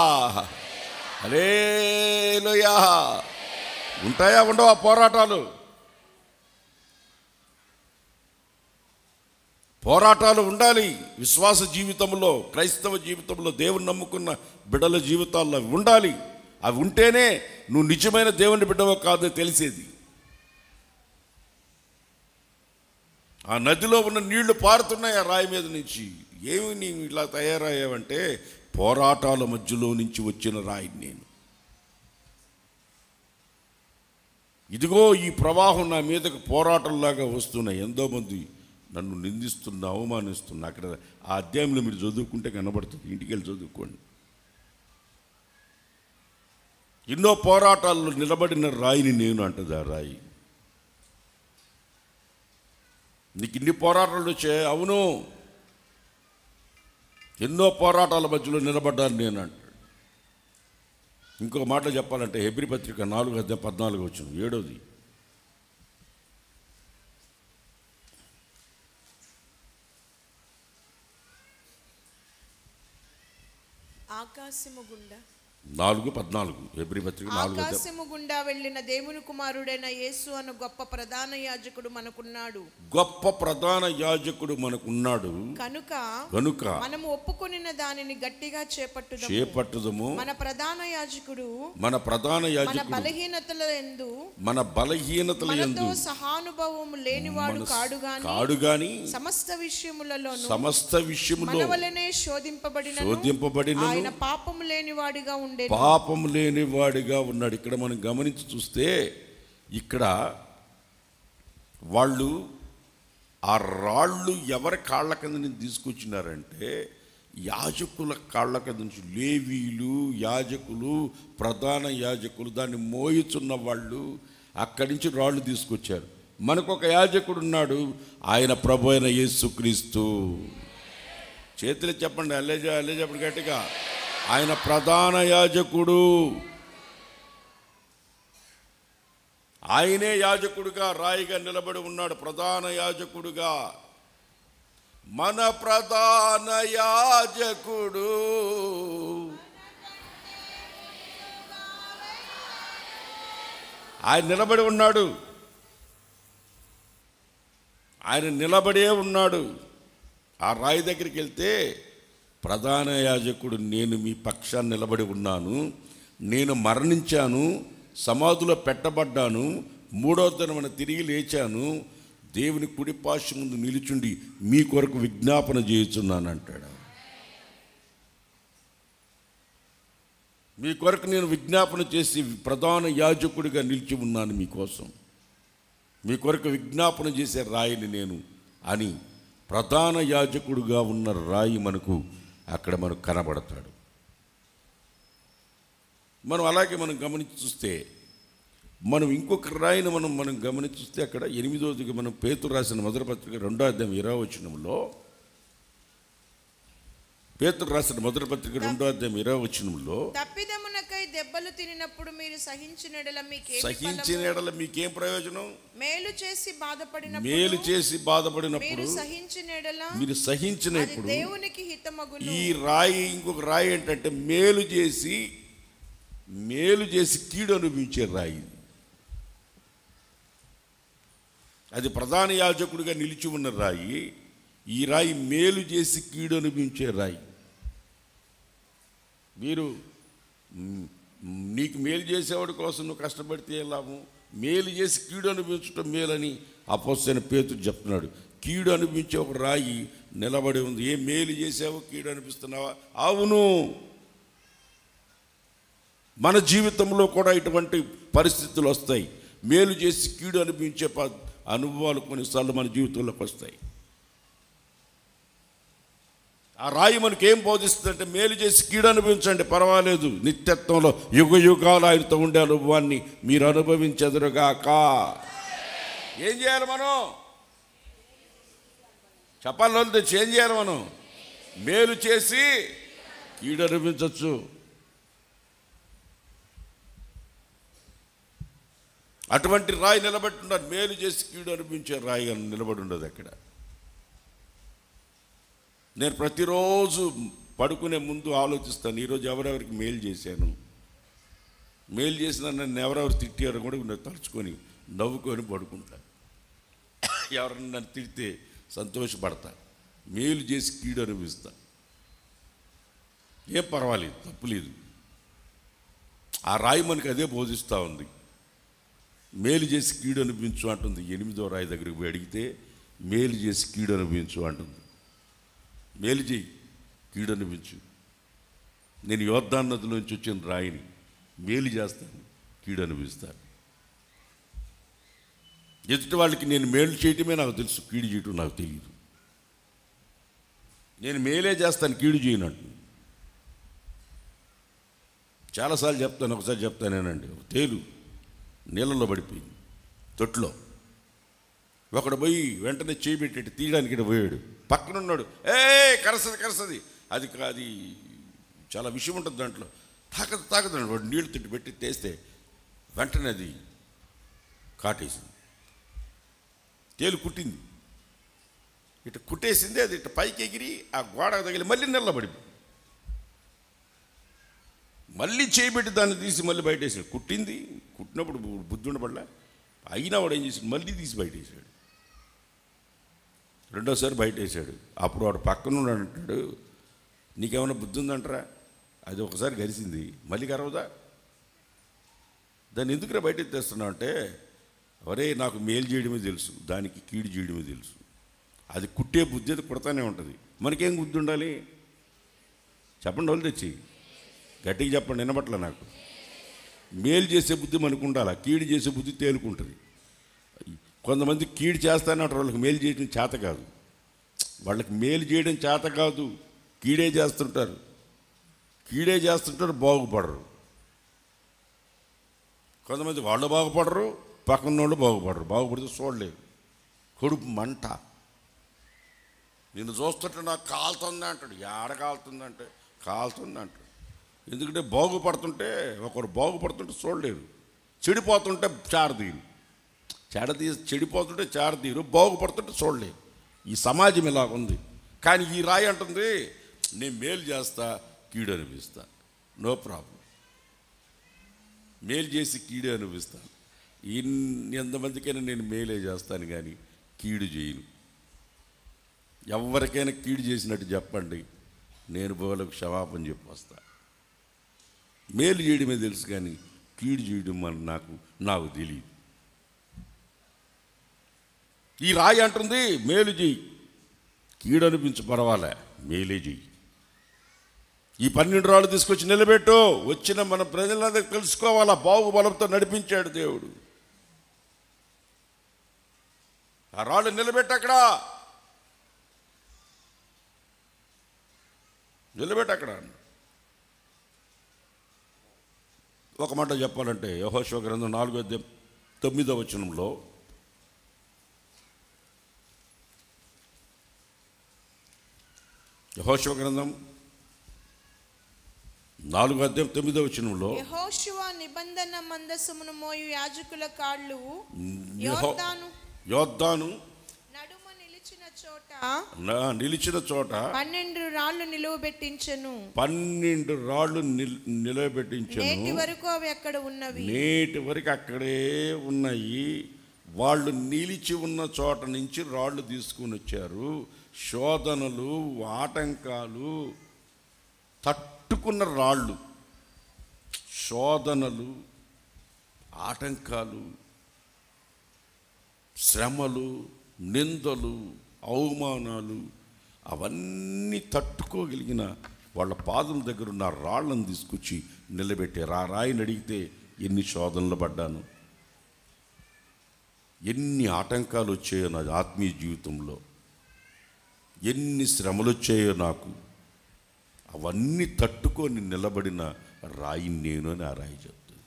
అలేలోయా ఉంటాయా ఉండవా పోరాటాలు పోరాటాలు ఉండాలి విశ్వాస జీవితంలో క్రైస్తవ జీవితంలో దేవుని నమ్ముకున్న బిడ్డల జీవితాల్లో అవి ఉండాలి అవి ఉంటేనే నువ్వు నిజమైన దేవుని బిడ్డవో కాదో తెలిసేది ఆ నదిలో ఉన్న నీళ్లు పారుతున్నాయి ఆ రాయి మీద నుంచి ఏమి నీవు ఇలా తయారయ్యావంటే పోరాటాల మధ్యలో నుంచి వచ్చిన రాయి నేను ఇదిగో ఈ ప్రవాహం నా మీదకు పోరాటంలాగా వస్తున్నాయి ఎంతో మంది నన్ను నిందిస్తున్నా అవమానిస్తున్నా అక్కడ ఆ అధ్యాయంలో మీరు చదువుకుంటే కనబడుతుంది ఇంటికి వెళ్ళి చదువుకోండి ఎన్నో పోరాటాల్లో నిలబడిన రాయిని నేను అంటది ఆ రాయి నీకు ఇన్ని పోరాటాలు వచ్చే అవును ఎన్నో పోరాటాల మధ్యలో నిలబడ్డాను నేను అంటాడు ఇంకో మాట చెప్పాలంటే హెబ్రి పత్రిక నాలుగు అధ్యాయం పద్నాలుగు వచ్చిన ఏడోది ఆకాశము గుండా నాలుగు పద్నాలుగు హెబ్రి పత్రిక నాలుగు అధ్యాయం ఆకాశము గుండా వెళ్ళిన దేవుని కుమారుడైన యేసు అను గొప్ప ప్రధాన యాజకుడు మనకున్నాడు గొప్ప ప్రధాన యాజకుడు మనకున్నాడు కనుక కనుక మనము ఒప్పుకొనిన దానిని గట్టిగా చేపట్టుదాము చేపట్టుదము మన ప్రధాన యాజకుడు మన ప్రధాన మన యాజకుడు బలహీనతల ఎందు మన బలహీనతల మనతో యందు సహానుభవము లేనివాడు మన కాడు గాని కాడు గాని సమస్త విషయములలోను సమస్త విషయములో మన వలనే శోధింపబడిన శోధింపబడిన ఆయన పాపము లేనివాడిగా ఉండే పాపం లేని వాడిగా ఉన్నాడు ఇక్కడ మనం గమనించి చూస్తే ఇక్కడ వాళ్ళు ఆ రాళ్ళు ఎవరి కాళ్ళ కింద నుంచి తీసుకొచ్చినారంటే యాజకుల కాళ్ళ కింద నుంచి లేవీలు యాజకులు ప్రధాన యాజకులు దాన్ని మోయుచున్న వాళ్ళు అక్కడి నుంచి రాళ్ళు తీసుకొచ్చారు మనకు ఒక యాజకుడు ఉన్నాడు ఆయన ప్రభు అయిన యేసుక్రీస్తు చేతులు చెప్పండి అల్లే అల్లే చెప్పండి గట్టిగా ఆయన ప్రధాన యాజకుడు ఆయనే యాజకుడుగా రాయిగా నిలబడి ఉన్నాడు ప్రధాన యాజకుడుగా మన ప్రధాన యాజకుడు ఆయన నిలబడి ఉన్నాడు ఆయన నిలబడే ఉన్నాడు ఆ రాయి దగ్గరికి వెళ్తే ప్రధాన యాజకుడు నేను మీ పక్షాన్ని నిలబడి ఉన్నాను నేను మరణించాను సమాధిలో పెట్టబడ్డాను మూడో దినమున తిరిగి లేచాను దేవుని కుడి పార్శ్వ ముందు నిలుచుండి మీ కొరకు విజ్ఞాపన చేయుచున్నాను అంటాడు మీ కొరకు నేను విజ్ఞాపన చేసి ప్రధాన యాజకుడిగా నిలిచి ఉన్నాను మీకోసం మీ కొరకు విజ్ఞాపన చేసే రాయిని నేను అని ప్రధాన యాజకుడుగా ఉన్న రాయి మనకు అక్కడ మనకు కనబడతాడు మనం అలాగే మనం గమనించి చూస్తే మనం ఇంకొక రాయిని మనం మనం గమనించి చూస్తే అక్కడ ఎనిమిదోదిగా మనం పేతురు రాసిన మొదటి పత్రిక రెండో అధ్యాయం ఇరవై వచనంలో పేతురు రాసిన మొదటి పత్రిక రెండో అధ్యాయం ఇరవై వచనంలో తప్పిదమునకై దెబ్బలు తినినప్పుడు మీరు సహించినడల మీకు సహించిన ఎడల మీకేం ప్రయోజనం మేలు చేసి బాధపడినప్పుడు మేలు చేసి మీరు బాధపడినప్పుడు సహించినడల మీరు అది సహించినప్పుడు దేవునికి హితమగును ఈ రాయి ఇంకొక రాయి ఏంటంటే మేలు చేసి మేలు చేసి కీడు అనుభవించే రాయి ఇది. అది ప్రధాన యాజకుడిగా నిలిచి ఉన్న రాయి ఈ రాయి మేలు చేసి కీడు అనుభవించే రాయి మీరు మ్, నీకు మేలు చేసేవాడి కోసం నువ్వు కష్టపడితే ఏ లాభం మేలు చేసి కీడు అనుభవించడం మేలని అపోసైన పేతుడు చెప్తున్నాడు కీడు అనిపించే ఒక రాయి నిలబడి ఉంది ఏ మేలు చేసావో కీడు అనిపిస్తున్నావా అవును మన జీవితంలో కూడా ఇటువంటి పరిస్థితులు వస్తాయి మేలు చేసి కీడు అనిపించే ప- అనుభవాలు కొన్నిసార్లు మన జీవితంలోకి వస్తాయి ఆ రాయి మనకి ఏం బోధిస్తుందంటే మేలు చేసి కీడు అనుభవించండి పర్వాలేదు నిత్యత్వంలో యుగ యుగాలు ఆయనతో ఉండే అనుభవాన్ని మీరు అనుభవించెదరుగాక ఏం చేయాలి మనం చెప్పాలి తెచ్చి ఏం చేయాలి మనం మేలు చేసి కీడు అనుభవించవచ్చు అటువంటి రాయి నిలబెట్టున్నారు మేలు చేసి కీడు అనిపించే రాయి అని నిలబడి ఉండదు అక్కడ నేను ప్రతిరోజు పడుకునే ముందు ఆలోచిస్తాను ఈరోజు ఎవరెవరికి మేలు చేశాను మేలు చేసిన నన్ను ఎవరెవరు తిట్టారో కూడా నేను తలుచుకొని నవ్వుకొని పడుకుంటా ఎవరన్నా నన్ను తిడితే సంతోషపడతా మేలు చేసి కీడు అనిపిస్తా ఏం పర్వాలేదు తప్పులేదు ఆ రాయి మనకి అదే బోధిస్తూ ఉంది మేలు చేసి కీడు అనిపించు అంటుంది ఎనిమిదో రాయి దగ్గరికి పోయి అడిగితే మేలు చేసి కీడు అనిపించు అంటుంది మేలు చేయి కీడు అనిపించు నేను యోద్ధాన్ నదిలోంచి వచ్చిన రాయిని మేలు చేస్తాను కీడు అనిపిస్తాను ఎదుటి వాళ్ళకి నేను మేలు చేయటమే నాకు తెలుసు కీడు చేయటం నాకు తెలియదు నేను మేలే చేస్తాను కీడు చేయనట్టు చాలాసార్లు చెప్తాను ఒకసారి చెప్తానేనండి ఒక తేలు నీళ్ళలో పడిపోయింది తొట్టులో ఒకడు పోయి వెంటనే చేయబెట్టి తీయడానికి ఈడ పోయాడు పక్కన ఉన్నాడు ఏ కరసది కరసది అది కా- అది చాలా విషయం ఉంటుంది దాంట్లో తాకదు తాకదు అన్నాడు. వాడు నీళ్ళు తిట్టి పెట్టి తీస్తే వెంటనే అది కాటేసింది తేలు కుట్టింది ఇటు కుట్టేసింది అది ఇటు పైకి ఎగిరి ఆ గోడ తగిలి మళ్ళీ నిల్లబడిపోయింది మళ్ళీ చేయబెట్టి దాన్ని తీసి మళ్ళీ బయటేసాడు కుట్టింది కుట్టినప్పుడు బు- బుద్ధి ఉండబడలే అయినా వాడు ఏం చేసాడు మళ్ళీ తీసి బయటేసాడు రెండోసారి బయటేసాడు అప్పుడు వాడు పక్కన ఉన్నాడు అంటాడు నీకేమైనా బుద్ధి ఉందంటారా అది ఒకసారి గరిసింది మళ్ళీ కరవదా దాన్ని ఎందుకురా బయట తెస్తున్నావు అంటే ఒరే నాకు మేలు చేయడమే తెలుసు దానికి కీడు చేయడమే తెలుసు అది కుట్టే బుద్ధి అది కుడతానే ఉంటుంది మనకేం బుద్ధి ఉండాలి చెప్పండి వాళ్ళు తెచ్చి గట్టిగా చెప్పండి వినబట్ల నాకు మేలు చేసే బుద్ధి మనకు ఉండాలి కీడు చేసే బుద్ధి తేలుకుంటుంది కొంతమంది కీడు చేస్తానంటారు వాళ్ళకి మేలు చేయడం చేత కాదు వాళ్ళకి మేలు చేయడం చేత కాదు కీడే చేస్తుంటారు కీడే చేస్తుంటారు బాగుపడరు కొంతమంది వాళ్ళు బాగుపడరు పక్కన వాళ్ళు బాగుపడరు బాగుపడితే చూడలేరు కడుపు మంట నిన్ను చూస్తుంటే నాకు కాలుతుంది అంటాడు ఏడ కాలుతుంది అంటే కాలుతుంది అంటాడు ఎందుకంటే బాగుపడుతుంటే ఒకరు బాగుపడుతుంటే చూడలేరు చెడిపోతుంటే చారదీరు చెడతీ చెడిపోతుంటే చారదీరు బాగుపడుతుంటే చూడలేరు ఈ సమాజం ఇలా ఉంది కానీ ఈ రాయి అంటుంది నేను మేలు చేస్తా కీడు అనిపిస్తా నో ప్రాబ్లం మేలు చేసి కీడు అనిపిస్తాను ఇన్ని ఎంతమందికైనా నేను మేలే చేస్తాను కానీ కీడు చేయను ఎవరికైనా కీడు చేసినట్టు చెప్పండి నేను వాళ్ళకు క్షమాపణ చెప్పి వస్తా మేలు చేయడమే తెలుసు కానీ కీడు చేయడం అని నాకు నాకు తెలియదు ఈ రాయి అంటుంది మేలు చెయ్యి కీడు అనిపించు పర్వాలే మేలే చెయ్యి ఈ పన్నెండు రాళ్ళు తీసుకొచ్చి నిలబెట్టు వచ్చిన మన ప్రజలందరూ తెలుసుకోవాలా బాహుబలంతో నడిపించాడు దేవుడు ఆ రాళ్ళు నిలబెట్టు అక్కడ నిలబెట్టు అక్కడ అన్నాడు. ఒక మాట చెప్పాలంటే యహోశివ గ్రంథం నాలుగో అధ్యాయం తొమ్మిదో వచనంలో యహోశివ గ్రంథం నాలుగో అధ్యాయం తొమ్మిదో వచనంలో యెహోషువ నిబంధన మందసమును మోయు యాజకుల కాళ్ళు యెహో- యోర్దాను యోద్ధాను నడుమ నిలిచిన చోట నా- నిలిచిన చోట పన్నెండు రాళ్ళు నిలువబెట్టించెను పన్నెండు రాళ్ళు నిల్- నేటి నిలబెట్టించాను వరకు అవి అక్కడ ఉన్నవి నేటి వరకు అక్కడే ఉన్నాయి వాళ్ళు నిలిచి ఉన్న చోట నుంచి రాళ్ళు తీసుకుని వచ్చారు శోధనలు ఆటంకాలు తట్టుకున్న రాళ్ళు శోధనలు ఆటంకాలు శ్రమలు నిందలు అవమానాలు అవన్నీ తట్టుకోగలిగిన వాళ్ళ పాదం దగ్గర ఉన్న రాళ్ళను తీసుకొచ్చి నిలబెట్టారు ఆ రాయిని అడిగితే ఎన్ని శోధనలు పడ్డాను ఎన్ని ఆటంకాలు వచ్చాయో నా ఆత్మీయ జీవితంలో ఎన్ని శ్రమలు వచ్చాయో నాకు అవన్నీ తట్టుకొని నిలబడిన రాయి నేను అని ఆ రాయి చెప్తుంది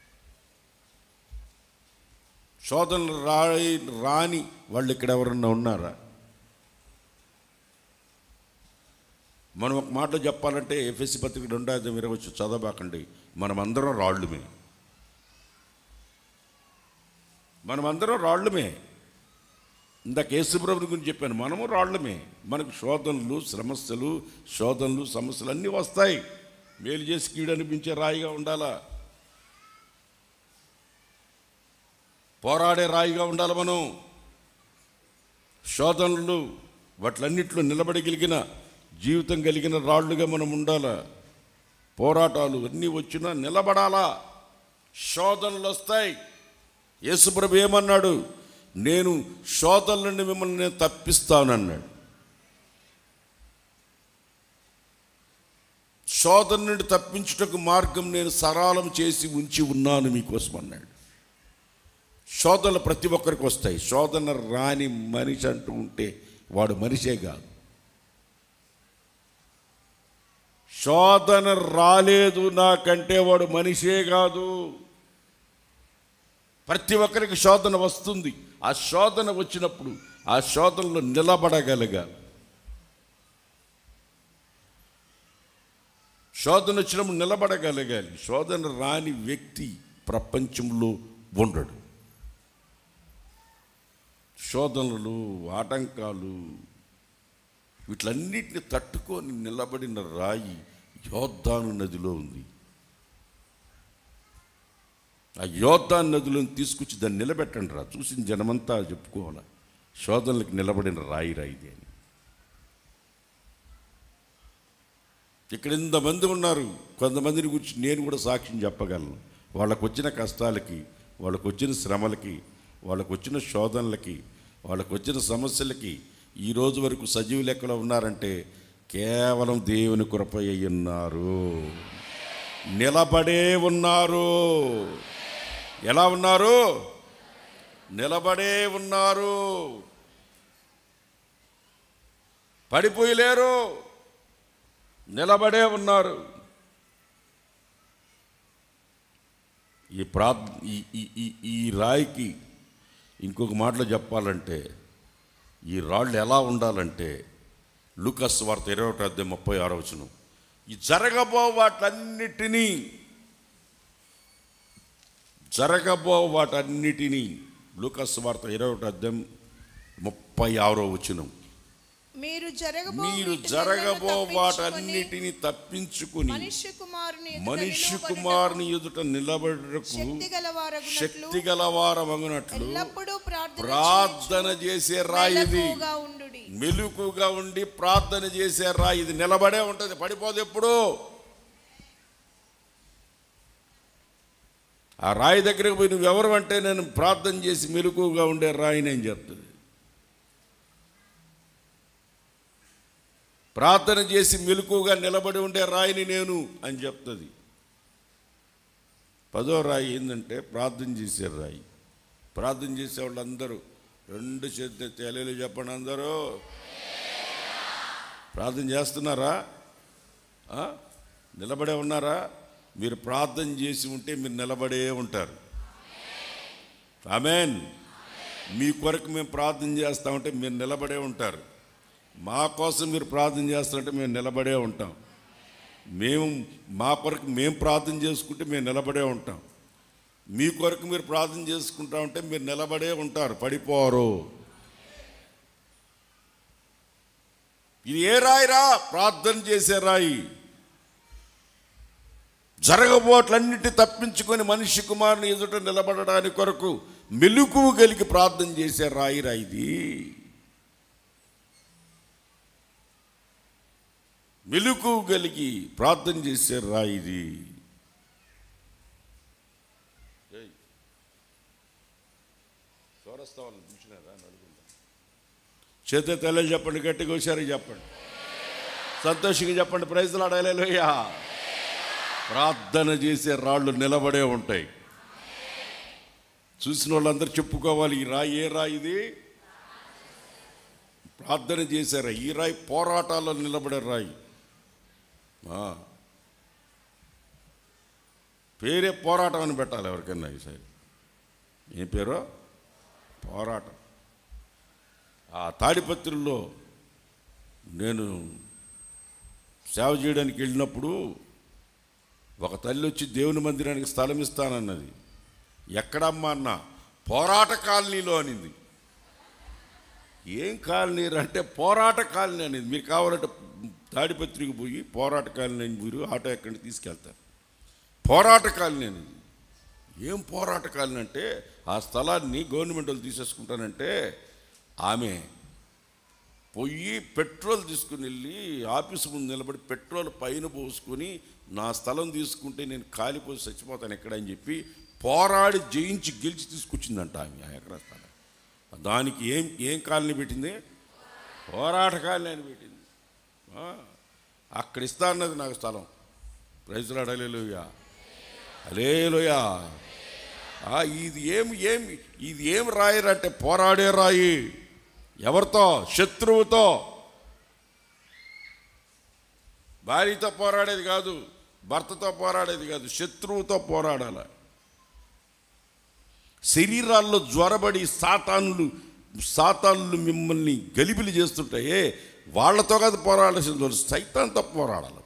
శోధనలు రాయి రాని వాళ్ళు ఇక్కడ ఎవరన్నా ఉన్నారా మనం ఒక మాటలో చెప్పాలంటే ఎఫ్ఎస్సి పత్రిక రెండో అధ్యాయం ఇరవై వచ్చి చదవబాకండి మనమందరం రాళ్ళుమే మనమందరం రాళ్ళుమే ఇందాక యేసుప్రభుని గురించి చెప్పాను మనము రాళ్ళమే మనకు శోధనలు సమస్యలు శోధనలు సమస్యలు అన్నీ వస్తాయి మేలు చేసి కీడు అనిపించే రాయిగా ఉండాలా పోరాడే రాయిగా ఉండాలి మనం శోధనలు వాటిలన్నిట్లో నిలబడగలిగిన జీవితం కలిగిన రాళ్ళుగా మనం ఉండాలా పోరాటాలు అన్నీ వచ్చినా నిలబడాలా శోధనలు వస్తాయి యేసుప్రభు ఏమన్నాడు నేను శోధనల నుండి మిమ్మల్ని నేను తప్పిస్తానన్నాడు శోధన నుండి తప్పించుటకు మార్గం నేను సరళం చేసి ఉంచి ఉన్నాను మీకోసం అన్నాడు శోధనలు ప్రతి ఒక్కరికి వస్తాయి శోధన రాని మనిషి అంటూ ఉంటే వాడు మనిషే కాదు శోధన రాలేదు నాకంటే వాడు మనిషే కాదు ప్రతి ఒక్కరికి శోధన వస్తుంది ఆ శోధన వచ్చినప్పుడు ఆ శోధనలో నిలబడగలగాలి శోధన వచ్చినప్పుడు నిలబడగలగాలి శోధన రాని వ్యక్తి ప్రపంచంలో ఉండడు శోధనలు ఆటంకాలు వీటిలన్నిటిని తట్టుకొని నిలబడిన రాయి యోద్ధాను నదిలో ఉంది ఆ యోద్ధాన్ నదిలోని తీసుకొచ్చి దాన్ని నిలబెట్టండి రా చూసిన జనమంతా చెప్పుకోవాలి శోధనలకు నిలబడిన రాయి రాయిది అని ఇక్కడ ఇంతమంది ఉన్నారు కొంతమందిని గురించి నేను కూడా సాక్ష్యం చెప్పగలను వాళ్ళకు వచ్చిన కష్టాలకి వాళ్ళకు వచ్చిన శ్రమలకి వాళ్ళకు వచ్చిన శోధనలకి వాళ్ళకు వచ్చిన సమస్యలకి ఈ రోజు వరకు సజీవ లెక్కలో ఉన్నారంటే కేవలం దేవుని కృప అయి ఉన్నారు నిలబడే ఉన్నారు ఎలా ఉన్నారు నిలబడే ఉన్నారు పడిపోయలేరు నిలబడే ఉన్నారు ఈ ప్రా ఈ ఈ- ఈ ఈ రాయికి ఇంకొక మాటలో చెప్పాలంటే ఈ రాళ్ళు ఎలా ఉండాలంటే లూకస్ వార్త ఇరవై ఒకటి అద్దె ముప్పై ఆరో వచనం ఈ జరగబో వాటన్నిటినీ జరగబో వాటన్నిటినీ లూకస్ వార్త ఇరవై ఒకటి అద్దెం ముప్పై ఆరో వచనం మీరు జరగబో మీరు వీటిని జరగబో తప్పించుకొని వాటన్నిటిని తప్పించుకుని మనుష్య కుమారుని ఎదుట మనుష్య నిలువబడుటకు కుమారుని ఎదుట నిలబడకు శక్తి గలవారగునట్లు శక్తి గలవారమగునట్లు ఎల్లప్పుడూ ప్రార్థన ప్రార్థన చేసే రాయి ఇది మెలకువగా ఉండుడి మెలుకుగా ఉండి ప్రార్థన చేసే రాయి ఇది నిలబడే ఉంటుంది పడిపోదు ఎప్పుడు ఆ రాయి దగ్గరికి పోయి నువ్వు ఎవరు అంటే నేను ప్రార్థన చేసి మెలుకుగా ఉండే రాయిని అని చెప్తుంది ప్రార్థన చేసి మెలుకుగా నిలబడి ఉండే రాయిని నేను అని చెప్తుంది పదో రాయి ఏంటంటే ప్రార్థన చేసే రాయి ప్రార్థన చేసే వాళ్ళందరూ రెండు చేతి తెలియలు చెప్పండి అందరూ ప్రార్థన చేస్తున్నారా ఆ? నిలబడే ఉన్నారా మీరు ప్రార్థన చేసి ఉంటే మీరు నిలబడే ఉంటారు ఆమెన్ మీ కొరకు మేము ప్రార్థన చేస్తా ఉంటే మీరు నిలబడే ఉంటారు మా కోసం మీరు ప్రార్థన చేస్తుంటే మేము నిలబడే ఉంటాం మేము మా కొరకు మేము ప్రార్థన చేసుకుంటే మేము నిలబడే ఉంటాం మీ కొరకు మీరు ప్రార్థన చేసుకుంటా ఉంటే మీరు నిలబడే ఉంటారు పడిపోరు ఇది ఏ రాయిరా ప్రార్థన చేసే రాయి జరగబోట్లన్నిటి తప్పించుకొని మనిషి కుమారుని ఎదుట నిలబడడానికి కొరకు మెలుకువ కలిగి ప్రార్థన చేసే రాయి రా ఇది మెలుకువ కలిగి ప్రార్థన చేసే రాయి ఇది ఏయ్. చూరస్తావాలని చూసినారా అని అడుగుతున్నా. చేత తెల్ల చెప్పండి గట్టిగా వచ్చారు చెప్పండి సంతోషంగా చెప్పండి ప్రైజ్లు అడగలేలోయ్యా ప్రార్థన చేసే రాళ్ళు నిలబడే ఉంటాయి చూసిన వాళ్ళందరూ చెప్పుకోవాలి ఈ రాయి ఏ రాయి ఇది ప్రార్థన చేసే రాయి ఈ రాయి పోరాటాల్లో నిలబడే రాయి ఆ. పేరే పోరాటం అని పెట్టాలి ఎవరికైనా ఈసారి ఏం పేరు పోరాటం ఆ తాడిపత్రిలో నేను సేవ చేయడానికి వెళ్ళినప్పుడు ఒక తల్లి వచ్చి దేవుని మందిరానికి స్థలం ఇస్తానన్నది ఎక్కడమ్మా అన్న పోరాట కాలనీలో అనింది ఏం కాలనీ అంటే పోరాట కాలనీ అనేది మీరు కావాలంటే తాడిపత్రికి పోయి పోరాట కాలనీ అని మీరు ఆటో ఎక్కడికి తీసుకెళ్తారు పోరాట కాలనీ అనేది ఏం పోరాట కాలనీ అంటే ఆ స్థలాన్ని గవర్నమెంట్ వాళ్ళు తీసేసుకుంటానంటే ఆమె పోయి పెట్రోల్ తీసుకుని వెళ్ళి ఆఫీసు ముందు నిలబడి పెట్రోల్ పైన పోసుకొని నా స్థలం తీసుకుంటే నేను కాలిపోయి చచ్చిపోతాను ఎక్కడ అని చెప్పి పోరాడి జయించి గెలిచి తీసుకొచ్చిందంట ఆమె ఆ ఎకరా స్థలం దానికి ఏం ఏం కాలనీ పెట్టింది పోరాట కాలనీ అని పెట్టింది ఆ, అక్కడ ఇస్తా అన్నది నాకు స్థలం ప్రైజ్లు అడలేలుయా అలేలుయా ఆ, ఇది ఏం ఏం ఇది ఏం రాయరంటే పోరాడే రాయి ఎవరితో శత్రువుతో భార్యతో పోరాడేది కాదు భర్తతో పోరాడేది కాదు శత్రువుతో పోరాడాల శరీరాల్లో జ్వరబడి సాతానులు సాతానులు మిమ్మల్ని గలిబిలి చేస్తుంటాయే వాళ్ళతో కాదు పోరాడాల్సిన వాళ్ళు సైతాన్తో పోరాడాలి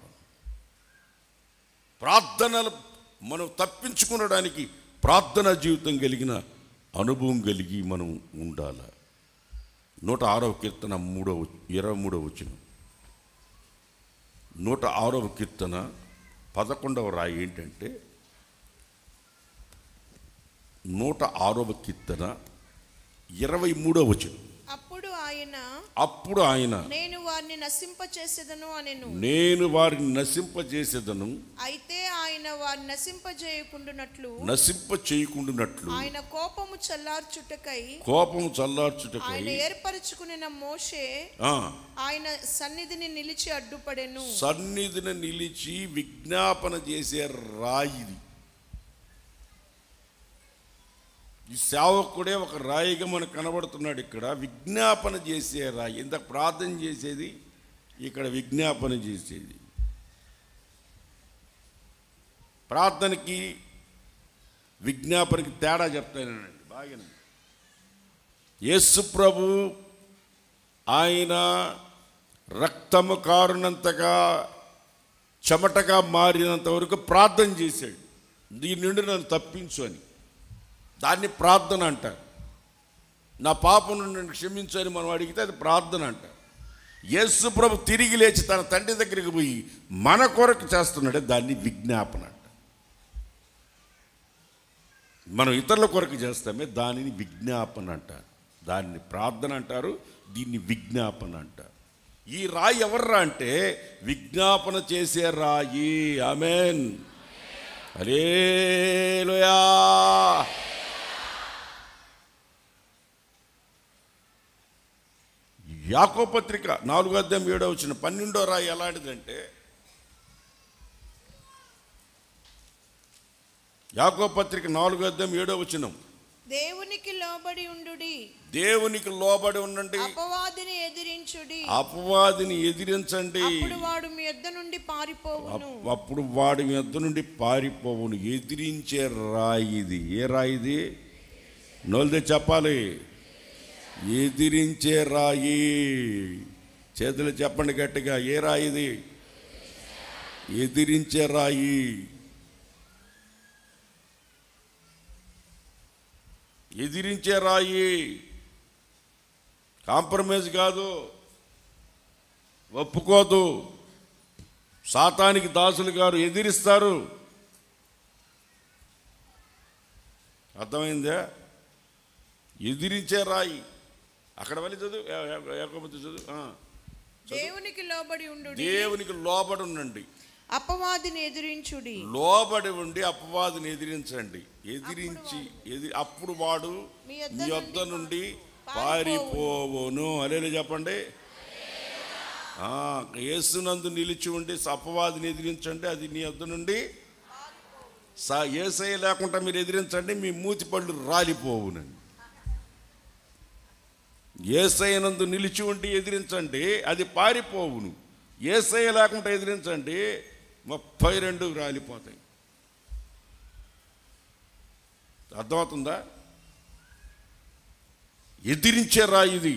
ప్రార్థనలు మనం తప్పించుకునడానికి ప్రార్థనా జీవితం కలిగిన అనుభవం కలిగి మనం ఉండాలి నూట ఆరవ కీర్తన మూడవ ఇరవై మూడవ వచ్చిన నూట ఆరవ కీర్తన పదకొండవ రాయి ఏంటంటే నూట ఆరవ కీర్తన ఇరవై మూడవ వచ్చిన అప్పుడు ఆయన అప్పుడు ఆయన నేను వారిని నశింపచేసేదను అనెను నేను వారిని నశింపజేసేదను అయితే ఆయన వారిని నశింపజేయకుండునట్లు నశింప చేయకుండానట్లు ఆయన కోపము చల్లార్చుటకై కోపం చల్లార్చుటకై ఆయన ఏర్పరచుకున్న మోషే ఆ, ఆయన సన్నిధిని నిలిచి అడ్డుపడెను సన్నిధిని నిలిచి విజ్ఞాపన చేసే రాయిది ఈ సేవకుడే ఒక రాయిగా మనకు కనబడుతున్నాడు ఇక్కడ విజ్ఞాపన చేసే రాయి ఇంత ప్రార్థన చేసేది ఇక్కడ విజ్ఞాపన చేసేది ప్రార్థనకి విజ్ఞాపనకి తేడా చెప్తానండి బాగా యేసు ప్రభు ఆయన రక్తము కారునంతగా చెమటగా మారినంత వరకు ప్రార్థన చేశాడు దీని నుండి నన్ను తప్పించు అని దాన్ని ప్రార్థన అంటారు నా పాపం నుండి నన్ను క్షమించు అని మనం అడిగితే అది ప్రార్థన అంటారు యేసు ప్రభు తిరిగి లేచి తన తండ్రి దగ్గరికి పోయి మన కొరకు చేస్తున్నాడే దాన్ని విజ్ఞాపన అంట మనం ఇతరుల కొరకు చేస్తామే దానిని విజ్ఞాపన అంటారు దాన్ని ప్రార్థన అంటారు దీన్ని విజ్ఞాపన అంటారు ఈ రాయి ఎవర్రా అంటే విజ్ఞాపన చేసే రాయి ఆమెన్ అలేలుయా యాకో పత్రిక నాలుగో అధ్యాయం ఏడో వచ్చిన పన్నెండో రాయి ఎలాంటిదంటే యాకో పత్రిక నాలుగో అధ్యాయం ఏడో వచ్చిన దేవునికి లోబడి ఉండుడి దేవునికి లోబడి ఉండండి అపవాదిని ఎదిరించుడి అపవాదిని ఎదిరించండి అప్పుడు వాడు మీ యొద్ద నుండి పారిపోవును అప్- అప్పుడు వాడి యొద్ద నుండి పారిపోవును ఎదిరించే రాయి ఇది ఏ రాయిది నోల్దే చెప్పాలి ఎదిరించే రాయి చేతులు చెప్పండి గట్టిగా ఏ రాయిది ఎదిరించే రాయి ఎదిరించే రాయి కాంప్రమైజ్ కాదు ఒప్పుకోదు సాతానికి దాసులు గారు ఎదిరిస్తారు అర్థమైందా ఎదిరించే రాయి అక్కడ వెళ్ళి చదువు యా- యా- యాకోబు చదువు ఆ. దేవునికి లోబడి ఉండుడి దేవునికి లోబడి ఉండండి అపవాదిని ఎదిరించుడి లోబడి ఉండి అపవాదిని ఎదిరించండి ఎదిరించి ఎది అప్పుడు వాడు మీ యొద్ద మీ యొద్ద నుండి పారిపోవును. పారిపోవును అలేలు చెప్పండి ఆ, యేసునందు నిలిచి ఉండి అపవాదిని ఎదిరించండి అది నీ యొద్ద నుండి సా ఏసై లేకుండా మీరు ఎదిరించండి మీ మూతి పళ్ళు రాలిపోవునండి ఏసైనందు నిలిచి ఉండి ఎదిరించండి అది పారిపోవును ఏసై లేకుండా ఎదిరించండి ముప్పై రెండు రాలిపోతాయి అర్థమవుతుందా ఎదిరించే రాయి ఇది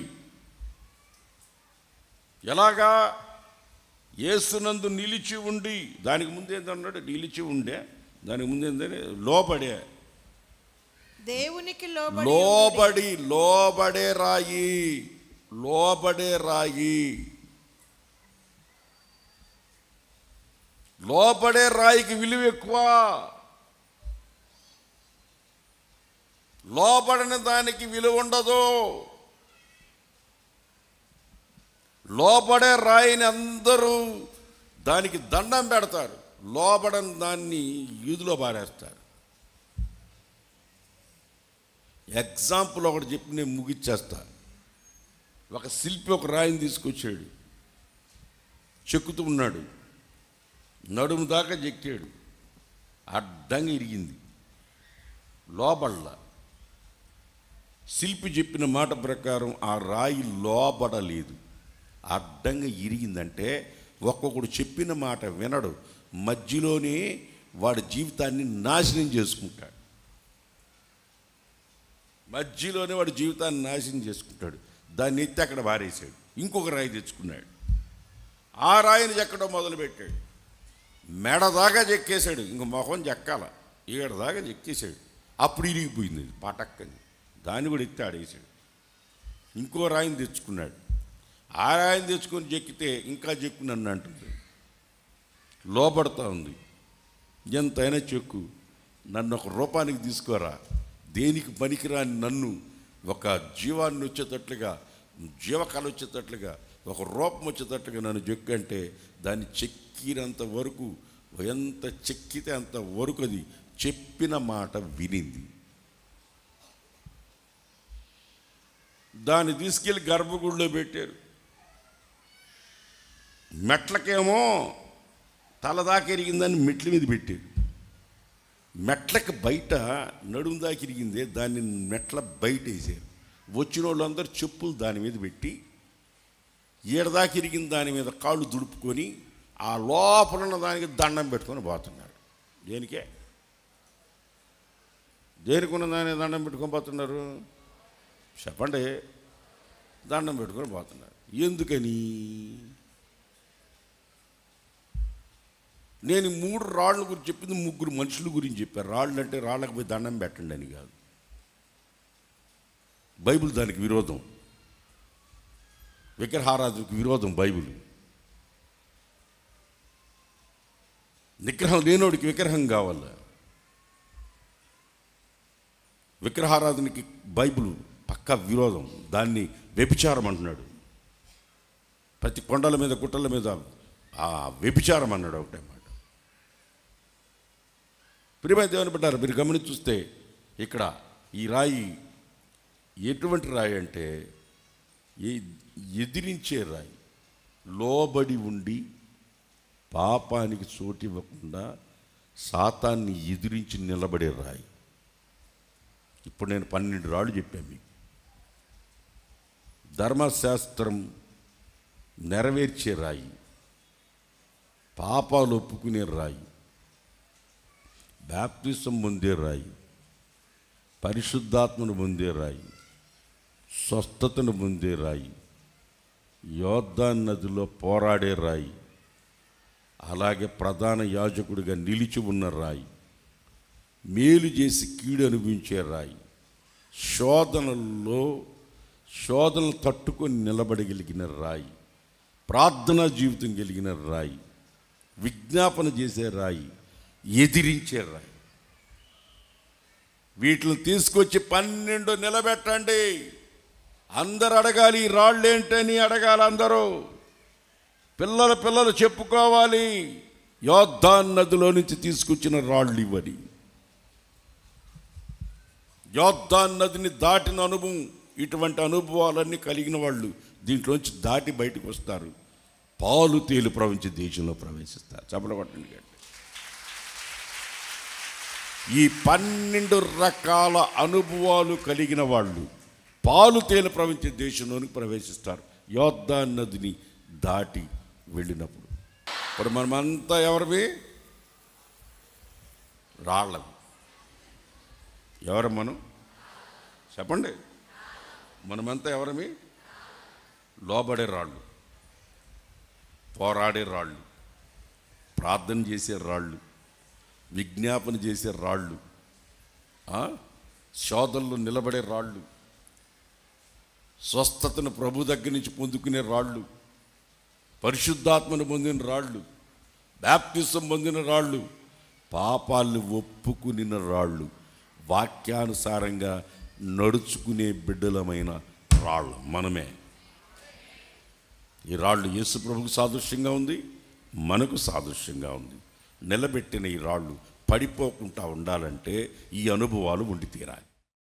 ఎలాగా ఏసునందు నిలిచి ఉండి దానికి ముందు ఏంటన్నాడు నిలిచి ఉండే దానికి ముందు ఏంటంటే లోబడే దేవునికి లోబడి ఉండుడి. లోబడి లోబడే రాయి లోబడే రాయి లోబడే రాయికి విలువ ఎక్కువ లోబడిన దానికి విలువ ఉండదు లోబడే రాయిని అందరూ దానికి దండం పెడతారు లోబడని దాన్ని ఈదులో పారేస్తారు ఎగ్జాంపుల్ ఒకటి చెప్పి నేను ముగిచ్చేస్తా ఒక శిల్పి ఒక రాయిని తీసుకొచ్చాడు చెక్కుతూ ఉన్నాడు నడుము దాకా చెక్కాడు అడ్డంగా ఇరిగింది లోబడల శిల్పి చెప్పిన మాట ప్రకారం ఆ రాయి లోబడలేదు అడ్డంగా ఇరిగిందంటే ఒక్కొక్కడు చెప్పిన మాట వినడు మధ్యలోనే వాడి జీవితాన్ని నాశనం చేసుకుంటాడు మధ్యలోనే వాడి జీవితాన్ని నాశనం చేసుకుంటాడు దాన్ని ఎత్తి అక్కడ వారేసాడు ఇంకొక రాయి తెచ్చుకున్నాడు ఆ రాయిని చెక్కడం మొదలుపెట్టాడు మెడ దాకా చెక్కేశాడు ఇంక మొహం చెక్కాల ఏడ దాకా చెక్కేశాడు అప్పుడు ఇరిగిపోయింది అది పటక్కని దాన్ని కూడా ఎత్తి ఆడేసాడు ఇంకో రాయిని తెచ్చుకున్నాడు ఆ రాయిని తెచ్చుకొని చెక్కితే ఇంకా చెక్కు నన్ను అంటుంది లోపడతా ఉంది ఎంతైనా చెక్కు నన్ను ఒక రూపానికి తీసుకోరా దేనికి పనికిరాని నన్ను ఒక జీవాన్ని వచ్చేటట్లుగా జీవకళ వచ్చేటట్లుగా ఒక రూపం వచ్చేటట్లుగా నన్ను చెక్కంటే దాన్ని చెక్కినంత వరకు ఎంత చెక్కితే అంత వరకు అది చెప్పిన మాట వినింది దాన్ని తీసుకెళ్ళి గర్భగుడిలో పెట్టారు మెట్లకేమో తల దాకా ఎరిగిందని మెట్ల మీద పెట్టారు మెట్లకి బయట నడుము దాకా ఇరిగిందే దాన్ని మెట్ల బయట వేసారు వచ్చిన వాళ్ళందరూ చెప్పులు దాని మీద పెట్టి ఈడదాకా ఇరిగిన దాని మీద కాళ్ళు దుడుపుకొని ఆ లోపల ఉన్న దానికి దండం పెట్టుకొని పోతున్నారు దేనికే దేనికి ఉన్న దాని దండం పెట్టుకొని పోతున్నారు చెప్పండి దండం పెట్టుకొని పోతున్నారు ఎందుకని నేను ఈ మూడు రాళ్ళ గురించి చెప్పింది ముగ్గురు మనుషుల గురించి చెప్పాను రాళ్ళు అంటే రాళ్ళకి పోయి దండం పెట్టండి అని కాదు బైబిల్ దానికి విరోధం విగ్రహారాధనకు విరోధం బైబిల్ విగ్రహం లేనోడికి విగ్రహం కావాలి విగ్రహారాధనకి బైబిల్ పక్క విరోధం దాన్ని వ్యభిచారం అంటున్నాడు ప్రతి కొండల మీద గుట్టల మీద ఆ వ్యభిచారం అన్నాడు ఒకటే మాట ప్రియమైన దేవుని బిడ్డారు మీరు గమనించి చూస్తే ఇక్కడ ఈ రాయి ఎటువంటి రాయి అంటే ఏ- ఎదిరించే రాయి లోబడి ఉండి పాపానికి చోటివ్వకుండా సాతాన్ని ఎదిరించి నిలబడే రాయి ఇప్పుడు నేను పన్నెండు రాళ్ళు చెప్పాను మీకు ధర్మశాస్త్రం నెరవేర్చే రాయి పాపాలు ఒప్పుకునే రాయి బ్యాప్తిసం పొందే రాయి పరిశుద్ధాత్మను పొందే రాయి స్వస్థతను పొందే రాయి యోద్ధా నదిలో పోరాడే రాయి అలాగే ప్రధాన యాజకుడిగా నిలిచి ఉన్న రాయి మేలు చేసి కీడు అనుభవించే రాయి శోధనల్లో శోధనలు తట్టుకొని నిలబడగలిగిన రాయి ప్రార్థనా జీవితం కలిగిన రాయి విజ్ఞాపన చేసే రాయి ఎదిరించే రాయి వీటిని తీసుకొచ్చి పన్నెండు నిలబెట్టండి అందరు అడగాలి ఈ రాళ్ళు ఏంటని అడగాలి అందరూ పిల్లల పిల్లలు చెప్పుకోవాలి యోద్ధాన్ నదిలో నుంచి తీసుకొచ్చిన రాళ్ళు ఇవని యోద్ధాన్ నదిని దాటిన అనుభవం ఇటువంటి అనుభవాలన్నీ కలిగిన వాళ్ళు దీంట్లోంచి దాటి బయటకు వస్తారు పాలు తేలు ప్రవహించే దేశంలో ప్రవేశిస్తారు చెప్పలు కొట్టండి గట్టి. ఈ పన్నెండు రకాల అనుభవాలు కలిగిన వాళ్ళు పాలు తేలు ప్రవహించే దేశంలోనికి ప్రవేశిస్తారు యోద్ధా నదిని దాటి వెళ్ళినప్పుడు ఇప్పుడు మనమంతా ఎవరివి రాళ్ళవి ఎవరు మనం చెప్పండి మనమంతా ఎవరమి లోబడే రాళ్ళు పోరాడే రాళ్ళు ప్రార్థన చేసే రాళ్ళు విజ్ఞాపన చేసే రాళ్ళు ఆ? శోధనలో నిలబడే రాళ్ళు స్వస్థతను ప్రభు దగ్గర నుంచి పొందుకునే రాళ్ళు పరిశుద్ధాత్మను పొందిన రాళ్ళు బ్యాప్టిజం పొందిన రాళ్ళు పాపాలను ఒప్పుకునిన రాళ్ళు వాక్యానుసారంగా నడుచుకునే బిడ్డలమైన రాళ్ళు మనమే ఈ రాళ్ళు యేసు ప్రభుకు సాదృశ్యంగా ఉంది మనకు సాదృశ్యంగా ఉంది నిలబెట్టిన ఈ రాళ్ళు పడిపోకుండా ఉండాలంటే ఈ అనుభవాలు ఉండి తీరాలి